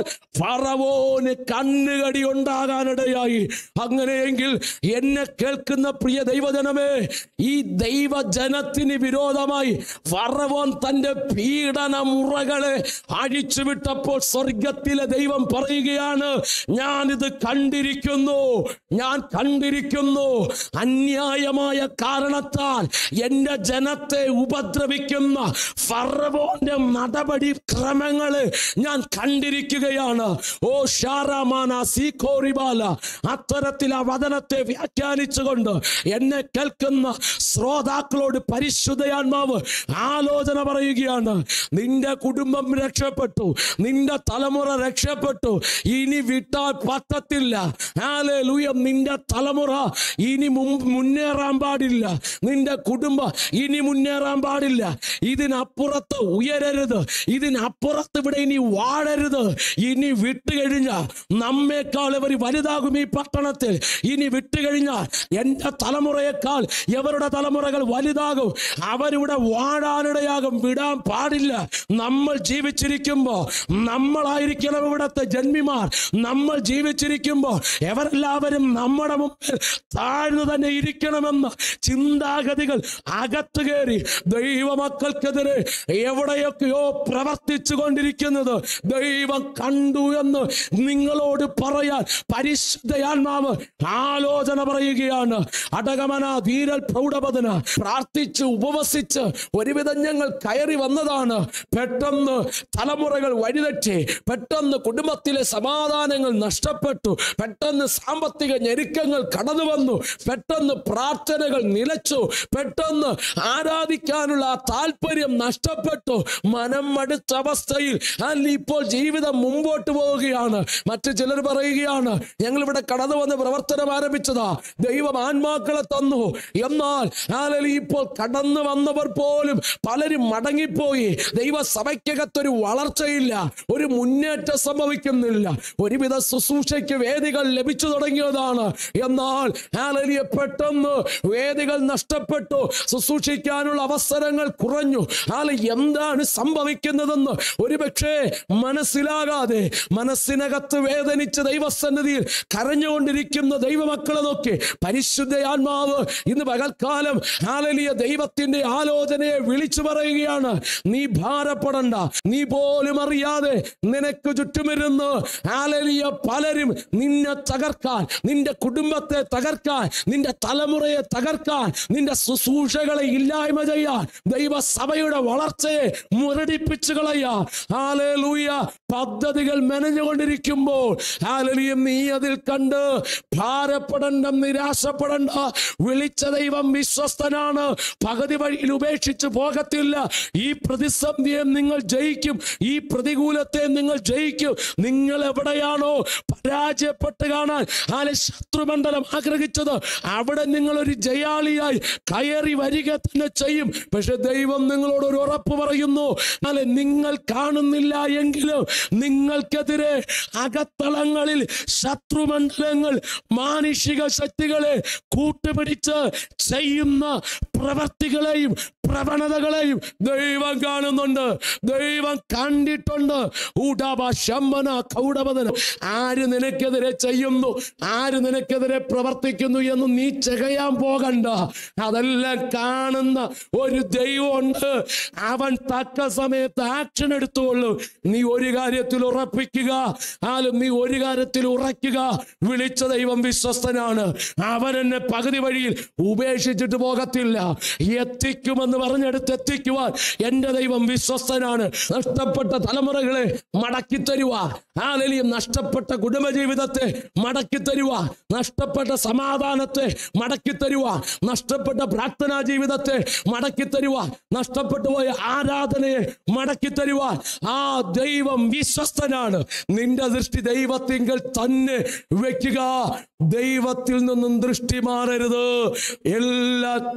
S1: ഫറവോന് കണ്ണുകടി ഉണ്ടാകാനിടയായി അങ്ങനെയെങ്കിൽ എന്നെ കേൾക്കുന്ന പ്രിയ ദൈവജനമേ ഈ ദൈവജനത്തിന് വിരോധമായി ഫറവോൻ തന്റെ പീഡന മുറകളെ അഴിച്ചുവിട്ടപ്പോൾ സ്വർഗത്തിലെ ദൈവം പറയുകയാണ് ഞാനിത് കണ്ടിരിക്കുന്നു ഞാൻ കണ്ടിരിക്കുന്നു അന്യായമായ കാരണത്താൽ എന്റെ ജനത്തെ ഉപദ്രവിക്കുന്ന ഫറവോന്റെ നടപടി ക്രമങ്ങള് ഞാൻ കണ്ടിരിക്കുകയാണ് ഓ ഷാറാമാന സീഖോറിബാല അത്തരത്തിൽ ആ വചനത്തെ വ്യാഖ്യാനിച്ചുകൊണ്ട് എന്നെ കേൾക്കുന്ന ശ്രോതാക്കളോട് പരിശുദ്ധയാത്മാവ് ആലോചന പറയുകയാണ് നിന്റെ കുടുംബം രക്ഷപ്പെട്ടു നിന്റെ തലമുറ രക്ഷപ്പെട്ടു ഇനി വിട്ടാൽ പറ്റത്തില്ല ഹല്ലേലൂയ നിന്റെ തലമുറ ഇനി മുൻ- മുന്നേറാൻ പാടില്ല നിന്റെ കുടുംബം ഇനി മുന്നേറാൻ പാടില്ല ഇതിനപ്പുറത്ത് ഉയരരുത് ഇതിനപ്പുറത്ത് ഇവിടെ ഇനി വാഴരുത് ഇനി വിട്ടുകഴിഞ്ഞാൽ നമ്മേക്കാൾ ഇവർ വലുതാകും ഈ പട്ടണത്തിൽ ഇനി വിട്ടുകഴിഞ്ഞാൽ എൻ്റെ തലമുറയേക്കാൾ എവരുടെ തലമുറകൾ വലുതാകും അവരിവിടെ വാഴാനിടയാകും വിടാൻ പാടില്ല നമ്മൾ ജീവിച്ചിരിക്കുമ്പോൾ നമ്മളായിരിക്കണം ഇവിടുത്തെ ജന്മിമാർ നമ്മൾ ജീവിച്ചിരിക്കുമ്പോൾ എവരെല്ലാവരും നമ്മുടെ മുമ്പിൽ താഴ്ന്നു തന്നെ ഇരിക്കണമെന്ന ചിന്താഗതികൾ അകത്ത് കയറി ദൈവമക്കൾക്കെതിരെ എവിടെയൊക്കെയോ പ്രവർത്തിച്ചു കൊണ്ടിരിക്കുന്നത് ദൈവം കണ്ടു എന്ന് നിങ്ങളോട് പറയാൻ പരിശുദ്ധയാത്മാവ് ആലോചന പറയുകയാണ് അടകമന ധീരൽ പ്രൗഢപതന പ്രാർത്ഥിച്ച് ഉപവസിച്ച് ഒരുവിധം ഞങ്ങൾ കയറി വന്നതാണ് പെട്ടെന്ന് തലമുറകൾ വഴിതെറ്റി പെട്ടെന്ന് കുടുംബത്തിലെ സമാധാനങ്ങൾ നഷ്ടപ്പെട്ടു പെട്ടെന്ന് സാമ്പത്തിക ഞെരുക്കങ്ങൾ കടന്നു വന്നു പെട്ടെന്ന് പ്രാർത്ഥനകൾ നിലച്ചു പെട്ടെന്ന് ആരാധിക്കാനുള്ള ആ താല്പര്യം നഷ്ടപ്പെട്ടു മനം മടുത്ത അവസ്ഥയിൽ അല്ല ഇപ്പോൾ ജീവിതം മുമ്പോട്ട് പോവുകയാണ് മറ്റു ചിലർ പറയുകയാണ് ഞങ്ങൾ ഇവിടെ കടന്നു വന്ന് പ്രവർത്തനം ആരംഭിച്ചതാ ദൈവം ആത്മാക്കളെ തന്നു എന്നാൽ ആലലി ഇപ്പോൾ കടന്നു വന്നവർ പോലും പലരും മടങ്ങിപ്പോയി ദൈവസഭയ്ക്കകത്തൊരു വളർച്ചയില്ല ഒരു മുന്നേറ്റം സംഭവിക്കുന്നില്ല ഒരുവിധ ശുശ്രൂഷയ്ക്ക് വേദികൾ ലഭിച്ചു തുടങ്ങിയതാണ് എന്നാൽ ഹാലലിയ പെട്ടെന്ന് വേദികൾ നഷ്ടപ്പെട്ടു ശുശ്രൂഷിക്കാനുള്ള അവസരങ്ങൾ കുറഞ്ഞു ഹാല എന്താണ് സംഭവിക്കുന്നതെന്ന് ഒരുപക്ഷെ മനസ്സിലാകാതെ മനസ്സിനകത്ത് വേദനിച്ച് ദൈവസന്നിധിയിൽ കരഞ്ഞുകൊണ്ടിരിക്കുന്ന ദൈവമക്കളെ നോക്കി പരിശുദ്ധ ആത്മാവ് ഇന്ന് പകൽക്കാലം ഹാലലിയ ദൈവത്തിന്റെ ആലോചനയെ വിളിച്ചു പറയുകയാണ് നീ ഭാരപ്പെടണ്ട നീ പോലും അറിയാതെ നിനക്ക് ചുറ്റുമിരുന്ന് ഹാലലിയ പലരും നിന്നെ തകർക്കാൻ നിന്റെ കുടുംബത്തെ തകർക്കാൻ നിന്റെ തലമുറയെ തകർക്കാൻ നിന്റെ ശുശ്രൂഷകളെ ഇല്ലായ്മ ചെയ്യാൻ ദൈവസഭയുടെ വളർച്ചയെ മുരടിപ്പിച്ചു കളയാ ഹാലലൂയ പദ്ധതികൾ മെനഞ്ഞുകൊണ്ടിരിക്കുമ്പോൾ ഹാലലിയും നീ അതിൽ കണ്ട് ഭാരപ്പെടണ്ട നിരാശപ്പെടണ്ട വിളിച്ച ദൈവം വിശ്വസ്തനാണ് പകുതി വഴിയിൽ ഉപേക്ഷിച്ച് പോകത്തില്ല ഈ പ്രതിസന്ധിയെ നിങ്ങൾ ജയിക്കും ഈ പ്രതികൂലത്തെ നിങ്ങൾ ജയിക്കും നിങ്ങൾ എവിടെയാണോ പരാജയപ്പെട്ട് കാണാൻ ആലെ ശത്രുമണ്ഡലം ആഗ്രഹിച്ചത് അവിടെ നിങ്ങൾ ഒരു ജയാളിയായി കയറി വരിക തന്നെ ചെയ്യും പക്ഷെ ദൈവം നിങ്ങളോട് ഒരു ഉറപ്പ് പറയുന്നു അല്ലെ നിങ്ങൾ കാണുന്നില്ല എങ്കിലും നിങ്ങൾക്കെതിരെ അകത്തളങ്ങളിൽ ശത്രുമണ്ഡലങ്ങൾ മാനുഷിക ശക്തികളെ കൂട്ടുപിടിച്ച് ചെയ്യുന്ന പ്രവർത്തികളെയും പ്രവണതകളെയും ദൈവം കാണുന്നുണ്ട് ദൈവം കണ്ടിട്ടുണ്ട് ഊടാബ ശമ്പന കൗടപതന ആര് നിനക്കെതിരെ ചെയ്യുന്നു ആര് നിനക്കെതിരെ പ്രവർത്തിക്കുന്നു എന്ന് നീ ചെകയാൻ പോകണ്ട അതെല്ലാം കാണുന്ന ഒരു ദൈവമുണ്ട് അവൻ തക്ക സമയത്ത് ആക്ഷൻ എടുത്തുകൊള്ളു നീ ഒരു കാര്യത്തിൽ ഉറപ്പിക്കുക ആലും നീ ഒരു കാര്യത്തിൽ ഉറയ്ക്കുക വിളിച്ച ദൈവം വിശ്വസ്തനാണ് അവൻ എന്നെ പകുതി വഴിയിൽ ഉപേക്ഷിച്ചിട്ട് പോകത്തില്ല എത്തിക്കുമെന്ന് പറഞ്ഞെടുത്ത് എത്തിക്കുവാൻ എന്റെ ദൈവം വിശ്വസ്തനാണ് നഷ്ടപ്പെട്ട തലമുറകളെ മടക്കി തരുക ആലലിയും നഷ്ടപ്പെട്ട കുടുംബജീവിതത്തെ മടക്കി തരുക നഷ്ടപ്പെട്ട സമാധാനത്തെ മടക്കി തരുക നഷ്ടപ്പെട്ട പ്രാർത്ഥനാ ജീവിതത്തെ മടക്കി തരുക നഷ്ടപ്പെട്ടു പോയ ആരാധനയെ മടക്കി തരുവാൻ ആ ദൈവം വിശ്വസ്തനാണ് നിന്റെ ദൃഷ്ടി ദൈവത്തിങ്കൽ തന്നെ വെക്കുക ദൈവത്തിൽ നിന്നും ദൃഷ്ടി മാറരുത് എല്ലാ കാണുന്ന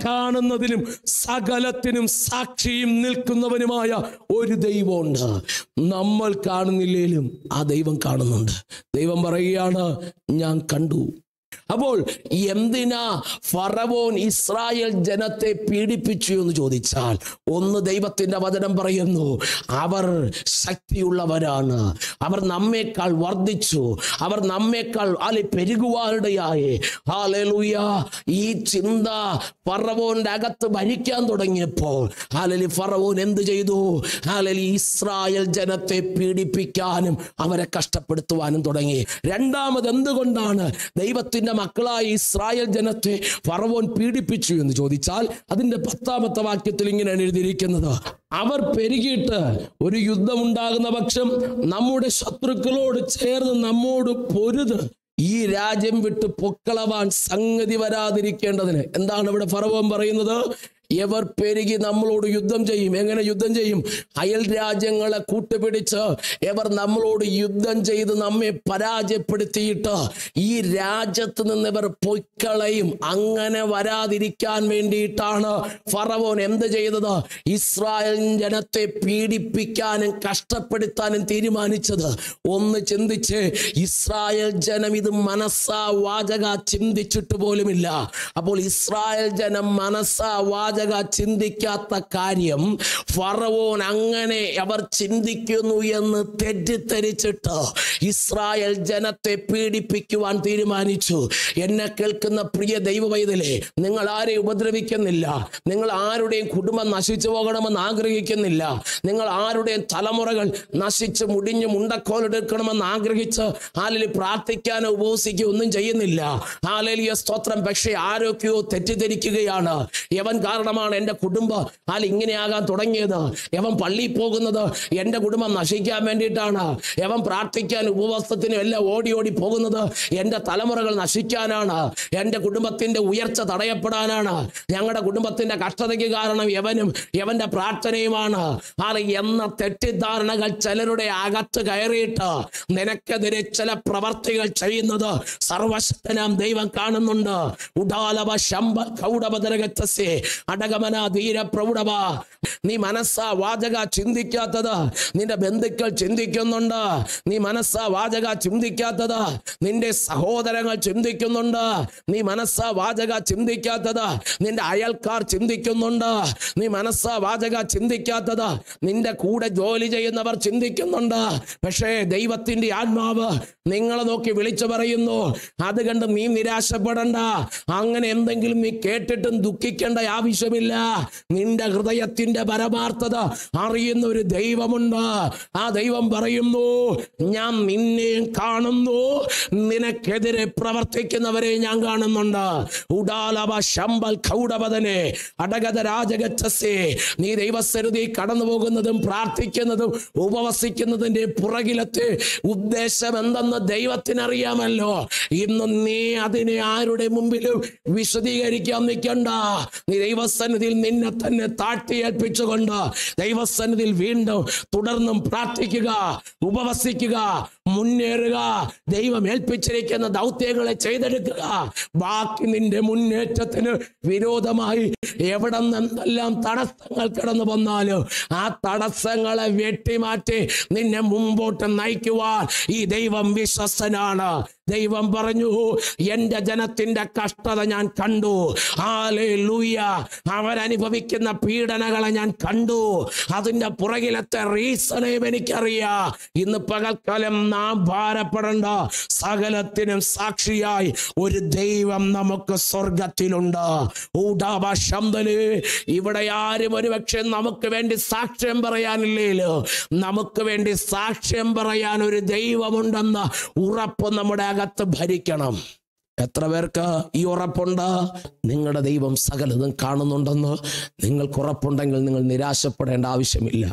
S1: കാണുന്നതിനും സകലത്തിനും സാക്ഷിയും നിൽക്കുന്നവനുമായ ഒരു ദൈവമുണ്ട് നമ്മൾ കാണുന്നില്ലേലും ആ ദൈവം കാണുന്നുണ്ട് ദൈവം പറയുകയാണ് ഞാൻ കണ്ടു അപ്പോൾ എന്തിനാ ഫറവോൻ ഇസ്രായേൽ ജനത്തെ പീഡിപ്പിച്ചു എന്ന് ചോദിച്ചാൽ ഒന്ന് ദൈവത്തിന്റെ വചനം പറയുന്നു അവർ ശക്തിയുള്ളവരാണ് അവർ നമ്മേക്കാൾ വർദ്ധിച്ചു അവർ നമ്മേക്കാൾ അല്ലെ പെരുകുവാനിടയായി ഹാലലൂയ ഈ ചിന്ത ഫറവോന്റെ അകത്ത് ഭരിക്കാൻ തുടങ്ങിയപ്പോൾ ഹാലലി ഫറവോൻ എന്ത് ചെയ്തു ഹാലലി ഇസ്രായേൽ ജനത്തെ പീഡിപ്പിക്കാനും അവരെ കഷ്ടപ്പെടുത്തുവാനും തുടങ്ങി രണ്ടാമത് എന്തുകൊണ്ടാണ് ദൈവത്തിന്റെ മക്കളായ ഇസ്രായേൽ ജനത്തെ ഫറവോൻ പീഡിപ്പിച്ചു എന്ന് ചോദിച്ചാൽ അതിന്റെ പത്താമത്തെ വാക്യത്തിൽ ഇങ്ങനെയാണ് എഴുതിയിരിക്കുന്നത് അവർ പെരുകിയിട്ട് ഒരു യുദ്ധം ഉണ്ടാകുന്ന പക്ഷം നമ്മുടെ ശത്രുക്കളോട് ചേർന്ന് നമ്മോട് പൊരുത് ഈ രാജ്യം വിട്ട് പൊക്കളവാൻ സംഗതി വരാതിരിക്കേണ്ടതിന് എന്താണ് ഇവിടെ ഫറവോൻ പറയുന്നത് എവർ പെരുകി നമ്മളോട് യുദ്ധം ചെയ്യും എങ്ങനെ യുദ്ധം ചെയ്യും അയൽ രാജ്യങ്ങളെ കൂട്ടുപിടിച്ച് എവർ നമ്മളോട് യുദ്ധം ചെയ്ത് നമ്മെ പരാജയപ്പെടുത്തിയിട്ട് ഈ രാജ്യത്ത് നിന്ന് ഇവർ പൊയ്ക്കളയും അങ്ങനെ വരാതിരിക്കാൻ വേണ്ടിയിട്ടാണ് ഫറവോൻ എന്ത് ചെയ്തത് ഇസ്രായേൽ ജനത്തെ പീഡിപ്പിക്കാനും കഷ്ടപ്പെടുത്താനും തീരുമാനിച്ചത് ഒന്ന് ചിന്തിച്ച് ഇസ്രായേൽ ജനം ഇത് മനസ്സാ വാചക ചിന്തിച്ചിട്ട് പോലുമില്ല അപ്പോൾ ഇസ്രായേൽ ജനം മനസ്സാ വാചക ചിന്തിക്കാത്ത കാര്യം ഫറവോൻ അങ്ങനെ അവർ ചിന്തിക്കുന്നു എന്ന് തെറ്റിദ്ധരിച്ചിട്ട് ഇസ്രായേൽ ജനത്തെ പീഡിപ്പിക്കുവാൻ തീരുമാനിച്ചു എന്നെ കേൾക്കുന്ന പ്രിയ ദൈവവൈതലേ നിങ്ങൾ ആരെയും ഉപദ്രവിക്കുന്നില്ല നിങ്ങൾ ആരുടെയും കുടുംബം നശിച്ചു പോകണമെന്ന് ആഗ്രഹിക്കുന്നില്ല നിങ്ങൾ ആരുടെയും തലമുറകൾ നശിച്ച് മുടിഞ്ഞ് മുണ്ടക്കോലെടുക്കണമെന്ന് ആഗ്രഹിച്ച് ആലിൽ പ്രാർത്ഥിക്കാനോ ഉപവസിക്കുകയോ ഒന്നും ചെയ്യുന്നില്ല ആലേലിയ സ്തോത്രം പക്ഷേ ആരൊക്കെയോ തെറ്റിദ്ധരിക്കുകയാണ് യവൻ കാരണമാണ് എൻ്റെ കുടുംബം ആൽ ഇങ്ങനെയാകാൻ തുടങ്ങിയത് യവൻ പള്ളിയിൽ പോകുന്നത് എൻ്റെ കുടുംബം നശിക്കാൻ വേണ്ടിയിട്ടാണ് യവൻ പ്രാർത്ഥിക്കാൻ ഉപവാസത്തിനും എല്ലാം ഓടി ഓടി പോകുന്നത് എൻ്റെ തലമുറകൾ നശിക്കാനാണ് എൻ്റെ കുടുംബത്തിൻ്റെ ഉയർച്ച തടയപ്പെടാനാണ് ഞങ്ങളുടെ കുടുംബത്തിൻ്റെ കഷ്ടതയ്ക്ക് കാരണം യവനും യവന്റെ പ്രാർത്ഥനയുമാണ് ആൾ എന്ന തെറ്റിദ്ധാരണകൾ ചിലരുടെ അകത്ത് കയറിയിട്ട് നിനക്കെതിരെ ചില പ്രവർത്തികൾ ചെയ്യുന്നത് സർവശക്തനാം ദൈവം കാണുന്നുണ്ട് ഉടാലവ ശമ്പ കൗടപതരകത്തസേ അടകമന ധീര പ്രൗഢവ നീ മനസ്സാ വാചക ചിന്തിക്കാത്തത് നിന്റെ ബന്ധുക്കൾ ചിന്തിക്കുന്നുണ്ട് നീ മനസ്സാ വാചക ചിന്തിക്കാത്തത് നിന്റെ സഹോദരങ്ങൾ ചിന്തിക്കുന്നുണ്ട് നീ മനസ്സാ വാചക ചിന്തിക്കാത്തത് നിന്റെ അയൽക്കാർ ചിന്തിക്കുന്നുണ്ട് നീ മനസ്സാ വാചക ചിന്തിക്കാത്തത് നിന്റെ കൂടെ ജോലി ചെയ്യുന്നവർ ചിന്തിക്കുന്നുണ്ട് പക്ഷേ ദൈവത്തിന്റെ ആത്മാവ് നിങ്ങളെ നോക്കി വിളിച്ചു പറയുന്നു അത് കണ്ട് നീ നിരാശപ്പെടണ്ട അങ്ങനെ എന്തെങ്കിലും നീ കേട്ടിട്ടും ദുഃഖിക്കേണ്ട ആവശ്യമില്ല നിന്റെ ഹൃദയത്തിന്റെ പരമാർത്ഥത അറിയുന്ന ഒരു ദൈവമുണ്ട് ആ ദൈവം പറയുന്നു ഞാൻ നിന്നെയും കാണുന്നു നിനക്കെതിരെ പ്രവർത്തിക്കുന്നവരെ ഞാൻ കാണുന്നുണ്ട് ഉടാലവ ശമ്പൽ കൗടപതനെ അടഗത രാജഗച്ഛസേ നീ ദൈവസരുതി കടന്നു പോകുന്നതും പ്രാർത്ഥിക്കുന്നതും ഉപവസിക്കുന്നതിന്റെ പുറകിലത്തെ ഉദ്ദേശം എന്തെന്ന് ദൈവത്തിനറിയാമല്ലോ ഇന്ന് നീ അതിനെ ആരുടെ മുമ്പിലും വിശദീകരിക്കാൻ നിൽക്കണ്ട നീ ദൈവസന്നിധിയിൽ നിന്നെ തന്നെ താഴ്ത്തി ഏൽപ്പിച്ചുകൊണ്ട് ദൈവസന്നിധിയിൽ വീണ്ടും തുടർന്നും പ്രാർത്ഥിക്കുക ഉപവസിക്കുക മുന്നേറുക ദൈവം ഏൽപ്പിച്ചിരിക്കുന്ന ദൗത്യങ്ങളെ ചെയ്തെടുക്കുക ബാക്കി നിന്റെ മുന്നേറ്റത്തിന് വിരോധമായി എവിടെ നിന്നെല്ലാം തടസ്സങ്ങൾ കടന്നു വന്നാലും ആ തടസ്സങ്ങളെ വെട്ടിമാറ്റി നിന്നെ മുമ്പോട്ട് നയിക്കുവാൻ ഈ ദൈവം വിശ്വസ്തനാണ് ദൈവം പറഞ്ഞു എന്റെ ജനത്തിന്റെ കഷ്ടത ഞാൻ കണ്ടു ആലേ ലൂയ അവരനുഭവിക്കുന്ന പീഡനകളെ ഞാൻ കണ്ടു അതിന്റെ പുറകിലത്തെ റീസണേയും എനിക്കറിയാം ഇന്ന് പകൽക്കാലം നാം ഭാരപ്പെടേണ്ട സകലത്തിനും സാക്ഷിയായി ഒരു ദൈവം നമുക്ക് സ്വർഗത്തിലുണ്ട് ഊടാവ ശബ്ദല് ഇവിടെ ആരും ഒരുപക്ഷെ നമുക്ക് വേണ്ടി സാക്ഷ്യം പറയാനില്ലേലോ നമുക്ക് വേണ്ടി സാക്ഷ്യം പറയാൻ ഒരു ദൈവമുണ്ടെന്ന ഉറപ്പ് നമ്മുടെ അകത്ത് ഭരിക്കണം എത്ര പേർക്ക് ഈ ഉറപ്പുണ്ട് നിങ്ങളുടെ ദൈവം സകലതും കാണുന്നുണ്ടെന്ന് നിങ്ങൾക്ക് ഉറപ്പുണ്ടെങ്കിൽ നിങ്ങൾ നിരാശപ്പെടേണ്ട ആവശ്യമില്ല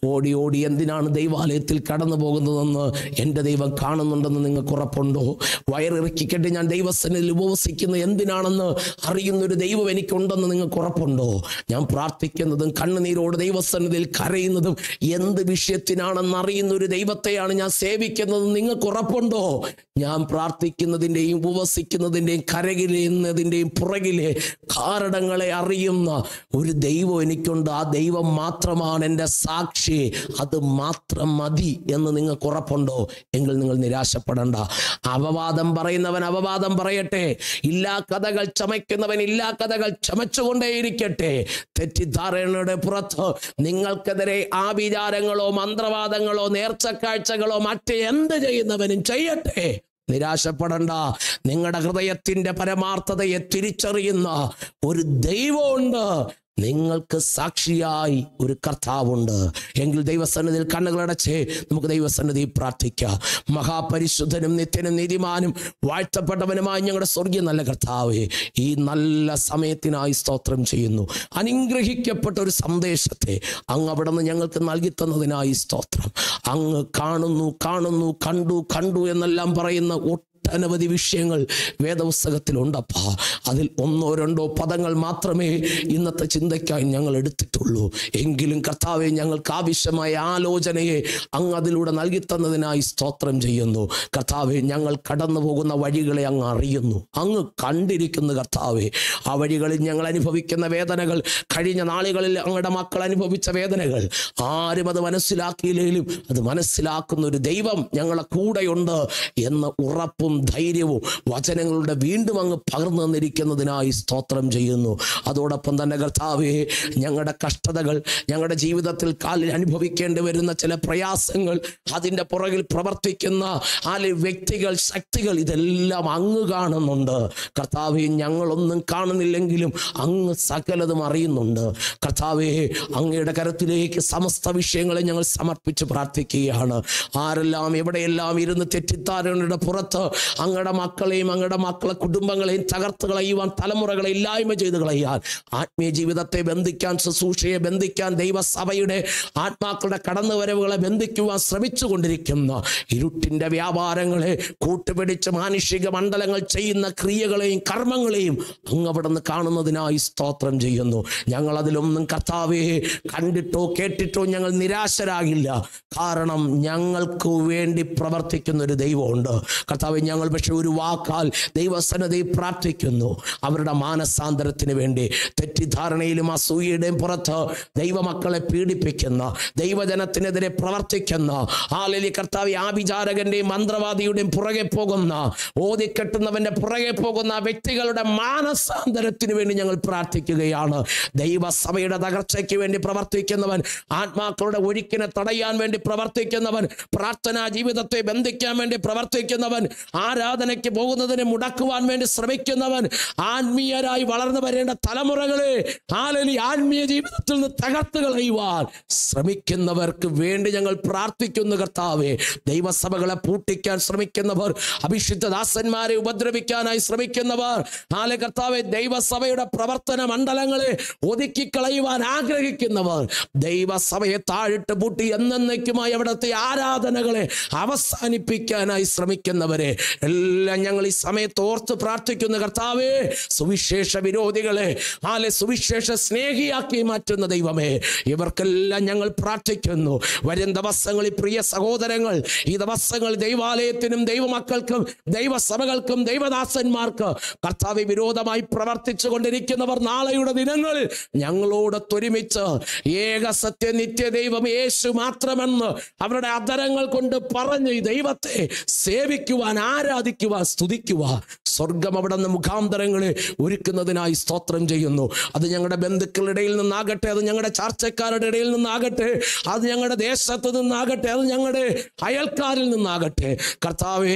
S1: ഓടി ഓടി എന്തിനാണ് ദൈവാലയത്തിൽ കടന്നു പോകുന്നതെന്ന് എൻ്റെ ദൈവം കാണുന്നുണ്ടെന്ന് നിങ്ങൾക്ക് ഉറപ്പുണ്ടോ വയറിറക്കിക്കട്ടെ ഞാൻ ദൈവസന്നിധിയിൽ ഉപവസിക്കുന്നത് എന്തിനാണെന്ന് അറിയുന്നൊരു ദൈവം എനിക്കുണ്ടെന്ന് നിങ്ങൾക്ക് ഉറപ്പുണ്ടോ ഞാൻ പ്രാർത്ഥിക്കുന്നതും കണ്ണുനീരോട് ദൈവസന്നിധിയിൽ കരയുന്നതും എന്ത് വിഷയത്തിനാണെന്ന് അറിയുന്ന ഒരു ദൈവത്തെയാണ് ഞാൻ സേവിക്കുന്നത് നിങ്ങൾക്ക് ഉറപ്പുണ്ടോ ഞാൻ പ്രാർത്ഥിക്കുന്നതിൻ്റെയും ഉപവസിക്കുന്നതിൻ്റെയും കരകിലെന്നതിൻ്റെയും പുറകിലെ കാരണങ്ങളെ അറിയുന്ന ഒരു ദൈവം എനിക്കുണ്ട് ആ ദൈവം മാത്രമാണ് എൻ്റെ സാക്ഷി അത് മാത്രം മതി എന്ന് നിങ്ങൾക്ക് ഉറപ്പുണ്ടോ എങ്കിൽ നിങ്ങൾ നിരാശപ്പെടണ്ട അപവാദം പറയുന്നവൻ അപവാദം പറയട്ടെ ഇല്ലാ കഥകൾ ചമയ്ക്കുന്നവൻ ഇല്ലാ കഥകൾ ചമച്ചുകൊണ്ടേയിരിക്കട്ടെ തെറ്റിദ്ധാരണയുടെ പുറത്ത് നിങ്ങൾക്കെതിരെ ആഭിചാരങ്ങളോ മന്ത്രവാദങ്ങളോ നേർച്ചക്കാഴ്ചകളോ മറ്റ് എന്ത് ചെയ്യുന്നവനും ചെയ്യട്ടെ നിരാശപ്പെടണ്ട നിങ്ങളുടെ ഹൃദയത്തിന്റെ പരമാർത്ഥതയെ തിരിച്ചറിയുന്ന ഒരു ദൈവമുണ്ട് നിങ്ങൾക്ക് സാക്ഷിയായി ഒരു കർത്താവുണ്ട് എങ്കിൽ ദൈവസന്നിധിയിൽ കണ്ണുകളടച്ച് നമുക്ക് ദൈവസന്നിധി പ്രാർത്ഥിക്കാം മഹാപരിശുദ്ധനും നിത്യനും നീതിമാനും വാഴ്ത്തപ്പെട്ടവനുമായി ഞങ്ങളുടെ സ്വർഗീയ നല്ല കർത്താവേ ഈ നല്ല സമയത്തിനായി സ്തോത്രം ചെയ്യുന്നു അനുഗ്രഹിക്കപ്പെട്ട ഒരു സന്ദേശത്തെ അങ്ങ് അവിടെ നിന്ന് ഞങ്ങൾക്ക് നൽകി തന്നതിനായി സ്തോത്രം അങ്ങ് കാണുന്നു കാണുന്നു കണ്ടു കണ്ടു എന്നെല്ലാം പറയുന്ന ഒട്ടനവധി വിഷയങ്ങൾ വേദപുസ്തകത്തിലുണ്ടപ്പാ അതിൽ ഒന്നോ രണ്ടോ പദങ്ങൾ മാത്രമേ ഇന്നത്തെ ചിന്തയ്ക്കായി ഞങ്ങൾ എടുത്തിട്ടുള്ളൂ എങ്കിലും കർത്താവെ ഞങ്ങൾക്ക് ആവശ്യമായ ആലോചനയെ അങ്ങ് അതിലൂടെ നൽകി തന്നതിനായി സ്തോത്രം ചെയ്യുന്നു കർത്താവെ ഞങ്ങൾ കടന്നു പോകുന്ന വഴികളെ അങ്ങ് അറിയുന്നു അങ്ങ് കണ്ടിരിക്കുന്നു കർത്താവെ ആ വഴികളിൽ ഞങ്ങൾ അനുഭവിക്കുന്ന വേദനകൾ കഴിഞ്ഞ നാളുകളിൽ അങ്ങയുടെ മക്കൾ അനുഭവിച്ച വേദനകൾ ആരും അത് മനസ്സിലാക്കിയില്ലെങ്കിലും അത് മനസ്സിലാക്കുന്ന ഒരു ദൈവം ഞങ്ങളെ കൂടെയുണ്ട് എന്ന ഉറപ്പും ധൈര്യവും വചനങ്ങളുടെ വീണ്ടും അങ്ങ് പകർന്നു തന്നിരിക്കുന്നതിനായി സ്തോത്രം ചെയ്യുന്നു അതോടൊപ്പം തന്നെ കർത്താവെ ഞങ്ങളുടെ കഷ്ടതകൾ ഞങ്ങളുടെ ജീവിതത്തിൽ കാലിൽ അനുഭവിക്കേണ്ടി വരുന്ന ചില പ്രയാസങ്ങൾ അതിൻ്റെ പുറകിൽ പ്രവർത്തിക്കുന്ന ആ വ്യക്തികൾ ശക്തികൾ ഇതെല്ലാം അങ്ങ് കാണുന്നുണ്ട് കർത്താവെ ഞങ്ങളൊന്നും കാണുന്നില്ലെങ്കിലും അങ്ങ് സകലതും അറിയുന്നുണ്ട് കർത്താവെ അങ്ങയുടെ കരത്തിലേക്ക് സമസ്ത വിഷയങ്ങളെ ഞങ്ങൾ സമർപ്പിച്ച് പ്രാർത്ഥിക്കുകയാണ് ആരെല്ലാം എവിടെയെല്ലാം ഇരുന്ന് തെറ്റിദ്ധാരണയുടെ പുറത്ത് അങ്ങയുടെ മക്കളെയും അങ്ങയുടെ മക്കളെ കുടുംബങ്ങളെയും തകർത്ത് കളയുവാൻ തലമുറകളെ ഇല്ലായ്മ ചെയ്ത് കളയാൻ ആത്മീയ ജീവിതത്തെ ബന്ധിക്കാൻ ശുശ്രൂഷയെ ബന്ധിക്കാൻ ദൈവസഭയുടെ ആത്മാക്കളുടെ കടന്നുവരവുകളെ ബന്ധിക്കുവാൻ ശ്രമിച്ചു കൊണ്ടിരിക്കുന്ന ഇരുട്ടിന്റെ വ്യാപാരങ്ങളെ കൂട്ടുപിടിച്ച് മാനുഷിക മണ്ഡലങ്ങൾ ചെയ്യുന്ന ക്രിയകളെയും കർമ്മങ്ങളെയും അങ്ങ് അവിടെ നിന്ന് കാണുന്നതിനായി സ്തോത്രം ചെയ്യുന്നു ഞങ്ങൾ അതിലൊന്നും കർത്താവെ കണ്ടിട്ടോ കേട്ടിട്ടോ ഞങ്ങൾ നിരാശരാകില്ല കാരണം ഞങ്ങൾക്ക് വേണ്ടി പ്രവർത്തിക്കുന്ന ഒരു ദൈവമുണ്ട് കർത്താവ് ഞങ്ങൾ പക്ഷെ ഒരു വാക്കാൽ ദൈവസന്നതി പ്രാർത്ഥിക്കുന്നു അവരുടെ മാനസാന്തരത്തിന് വേണ്ടി തെറ്റിദ്ധാരണയിലും അസൂയയുടെയും പുറത്ത് ദൈവമക്കളെ പീഡിപ്പിക്കുന്ന ദൈവജനത്തിനെതിരെ പ്രവർത്തിക്കുന്ന ആലലി കർത്താവ് ആഭിചാരകന്റെയും മന്ത്രവാദിയുടെയും പുറകെ പോകുന്ന ഓതിക്കെട്ടുന്നവന്റെ പുറകെ പോകുന്ന വ്യക്തികളുടെ മാനസാന്തരത്തിന് വേണ്ടി ഞങ്ങൾ പ്രാർത്ഥിക്കുകയാണ് ദൈവസഭയുടെ തകർച്ചയ്ക്ക് വേണ്ടി പ്രവർത്തിക്കുന്നവൻ ആത്മാക്കളുടെ ഒഴുക്കിനെ തടയാൻ വേണ്ടി പ്രവർത്തിക്കുന്നവൻ പ്രാർത്ഥനാ ജീവിതത്തെ ബന്ധിക്കാൻ വേണ്ടി പ്രവർത്തിക്കുന്നവൻ ആരാധനയ്ക്ക് പോകുന്നതിനെ മുടക്കുവാൻ വേണ്ടി ശ്രമിക്കുന്നവൻ ആത്മീയരായി വളർന്നു വരേണ്ട തലമുറകളെ ആലലി ആത്മീയ ജീവിതത്തിൽ നിന്ന് തകർത്ത് കളയുവാൻ ശ്രമിക്കുന്നവർക്ക് വേണ്ടി ഞങ്ങൾ പ്രാർത്ഥിക്കുന്നു കർത്താവെ ദൈവസഭകളെ പൂട്ടിക്കാൻ ശ്രമിക്കുന്നവർ അഭിഷിദ്ധ ദാസന്മാരെ ഉപദ്രവിക്കാനായി ശ്രമിക്കുന്നവർ ആലെ കർത്താവെ ദൈവസഭയുടെ പ്രവർത്തന മണ്ഡലങ്ങളെ ഒതുക്കിക്കളയുവാൻ ആഗ്രഹിക്കുന്നവർ ദൈവസഭയെ താഴിട്ട് പൂട്ടി എന്നേക്കുമായി അവിടുത്തെ ആരാധനകളെ അവസാനിപ്പിക്കാനായി ശ്രമിക്കുന്നവരെ എല്ലാം ഞങ്ങൾ ഈ സമയത്ത് ഓർത്ത് പ്രാർത്ഥിക്കുന്ന കർത്താവേ സുവിശേഷ വിരോധികളെ ആലെ സുവിശേഷ സ്നേഹിയാക്കി മാറ്റുന്ന ദൈവമേ ഇവർക്കെല്ലാം ഞങ്ങൾ പ്രാർത്ഥിക്കുന്നു വരും ദിവസങ്ങളിൽ പ്രിയ സഹോദരങ്ങൾ ഈ ദിവസങ്ങൾ ദൈവാലയത്തിനും ദൈവമക്കൾക്കും ദൈവസഭകൾക്കും ദൈവദാസന്മാർക്ക് കർത്താവ് വിരോധമായി പ്രവർത്തിച്ചു കൊണ്ടിരിക്കുന്നവർ നാളെയുടെ ദിനങ്ങളിൽ ഞങ്ങളോട് തൊരുമിച്ച് ഏക സത്യ നിത്യ ദൈവം യേശു മാത്രമെന്ന് അവരുടെ അധരങ്ങൾ കൊണ്ട് പറഞ്ഞ് ഈ ദൈവത്തെ സേവിക്കുവാൻ ആരാധിക്കുവാൻ സ്തുതിക്കുവാൻ സ്വർഗം അവിടെ നിന്ന് മുഖാന്തരങ്ങളെ ഒരുക്കുന്നതിനായി സ്തോത്രം ചെയ്യുന്നു അത് ഞങ്ങളുടെ ബന്ധുക്കളുടെ ഇടയിൽ നിന്നാകട്ടെ അത് ഞങ്ങളുടെ ചർച്ചക്കാരുടെ ഇടയിൽ നിന്നാകട്ടെ അത് ഞങ്ങളുടെ ദേശത്ത് നിന്നാകട്ടെ അത് ഞങ്ങളുടെ അയൽക്കാരിൽ നിന്നാകട്ടെ കർത്താവേ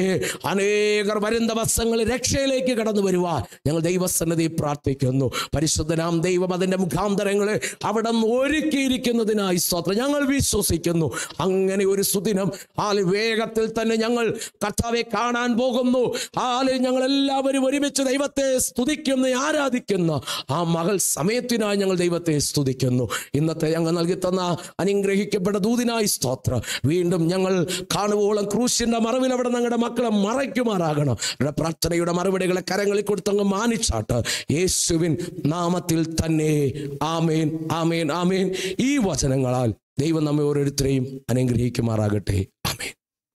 S1: അനേകർ വരും ദിവസങ്ങളിൽ രക്ഷയിലേക്ക് കടന്നു വരുവാൻ ഞങ്ങൾ ദൈവസന്നതി പ്രാർത്ഥിക്കുന്നു പരിശുദ്ധനാം ദൈവം അതിൻ്റെ മുഖാന്തരങ്ങളെ അവിടെ നിന്ന് ഒരുക്കിയിരിക്കുന്നതിനായി സ്തോത്രം ഞങ്ങൾ വിശ്വസിക്കുന്നു അങ്ങനെ ഒരു സുദിനം ആല് വേഗത്തിൽ തന്നെ ഞങ്ങൾ കർത്താവെ കാണാൻ പോകുന്നു ആല് ഞങ്ങളെല്ലാം എല്ലാവരും ഒരുമിച്ച് ദൈവത്തെ സ്തുതിക്കുന്ന ആരാധിക്കുന്ന ആ മകൾ സമയത്തിനായി ഞങ്ങൾ ദൈവത്തെ സ്തുതിക്കുന്നു ഇന്നത്തെ ഞങ്ങൾ നൽകി തന്ന അനുഗ്രഹിക്കപ്പെട്ട ദൂതിനായി സ്തോത്രം വീണ്ടും ഞങ്ങൾ കാണുവോളം ക്രൂശിന്റെ മറവിൽ അവിടെ ഞങ്ങളുടെ മക്കളെ മറയ്ക്കുമാറാകണം അവരുടെ പ്രാർത്ഥനയുടെ മറുപടികളെ കരങ്ങളിൽ കൊടുത്തങ്ങ് മാനിച്ചാട്ട് യേശുവിൻ നാമത്തിൽ തന്നെ ആമേൻ ആമേൻ ആമേൻ ഈ വചനങ്ങളാൽ ദൈവം നമ്മെ ഓരോരുത്തരെയും അനുഗ്രഹിക്കുമാറാകട്ടെ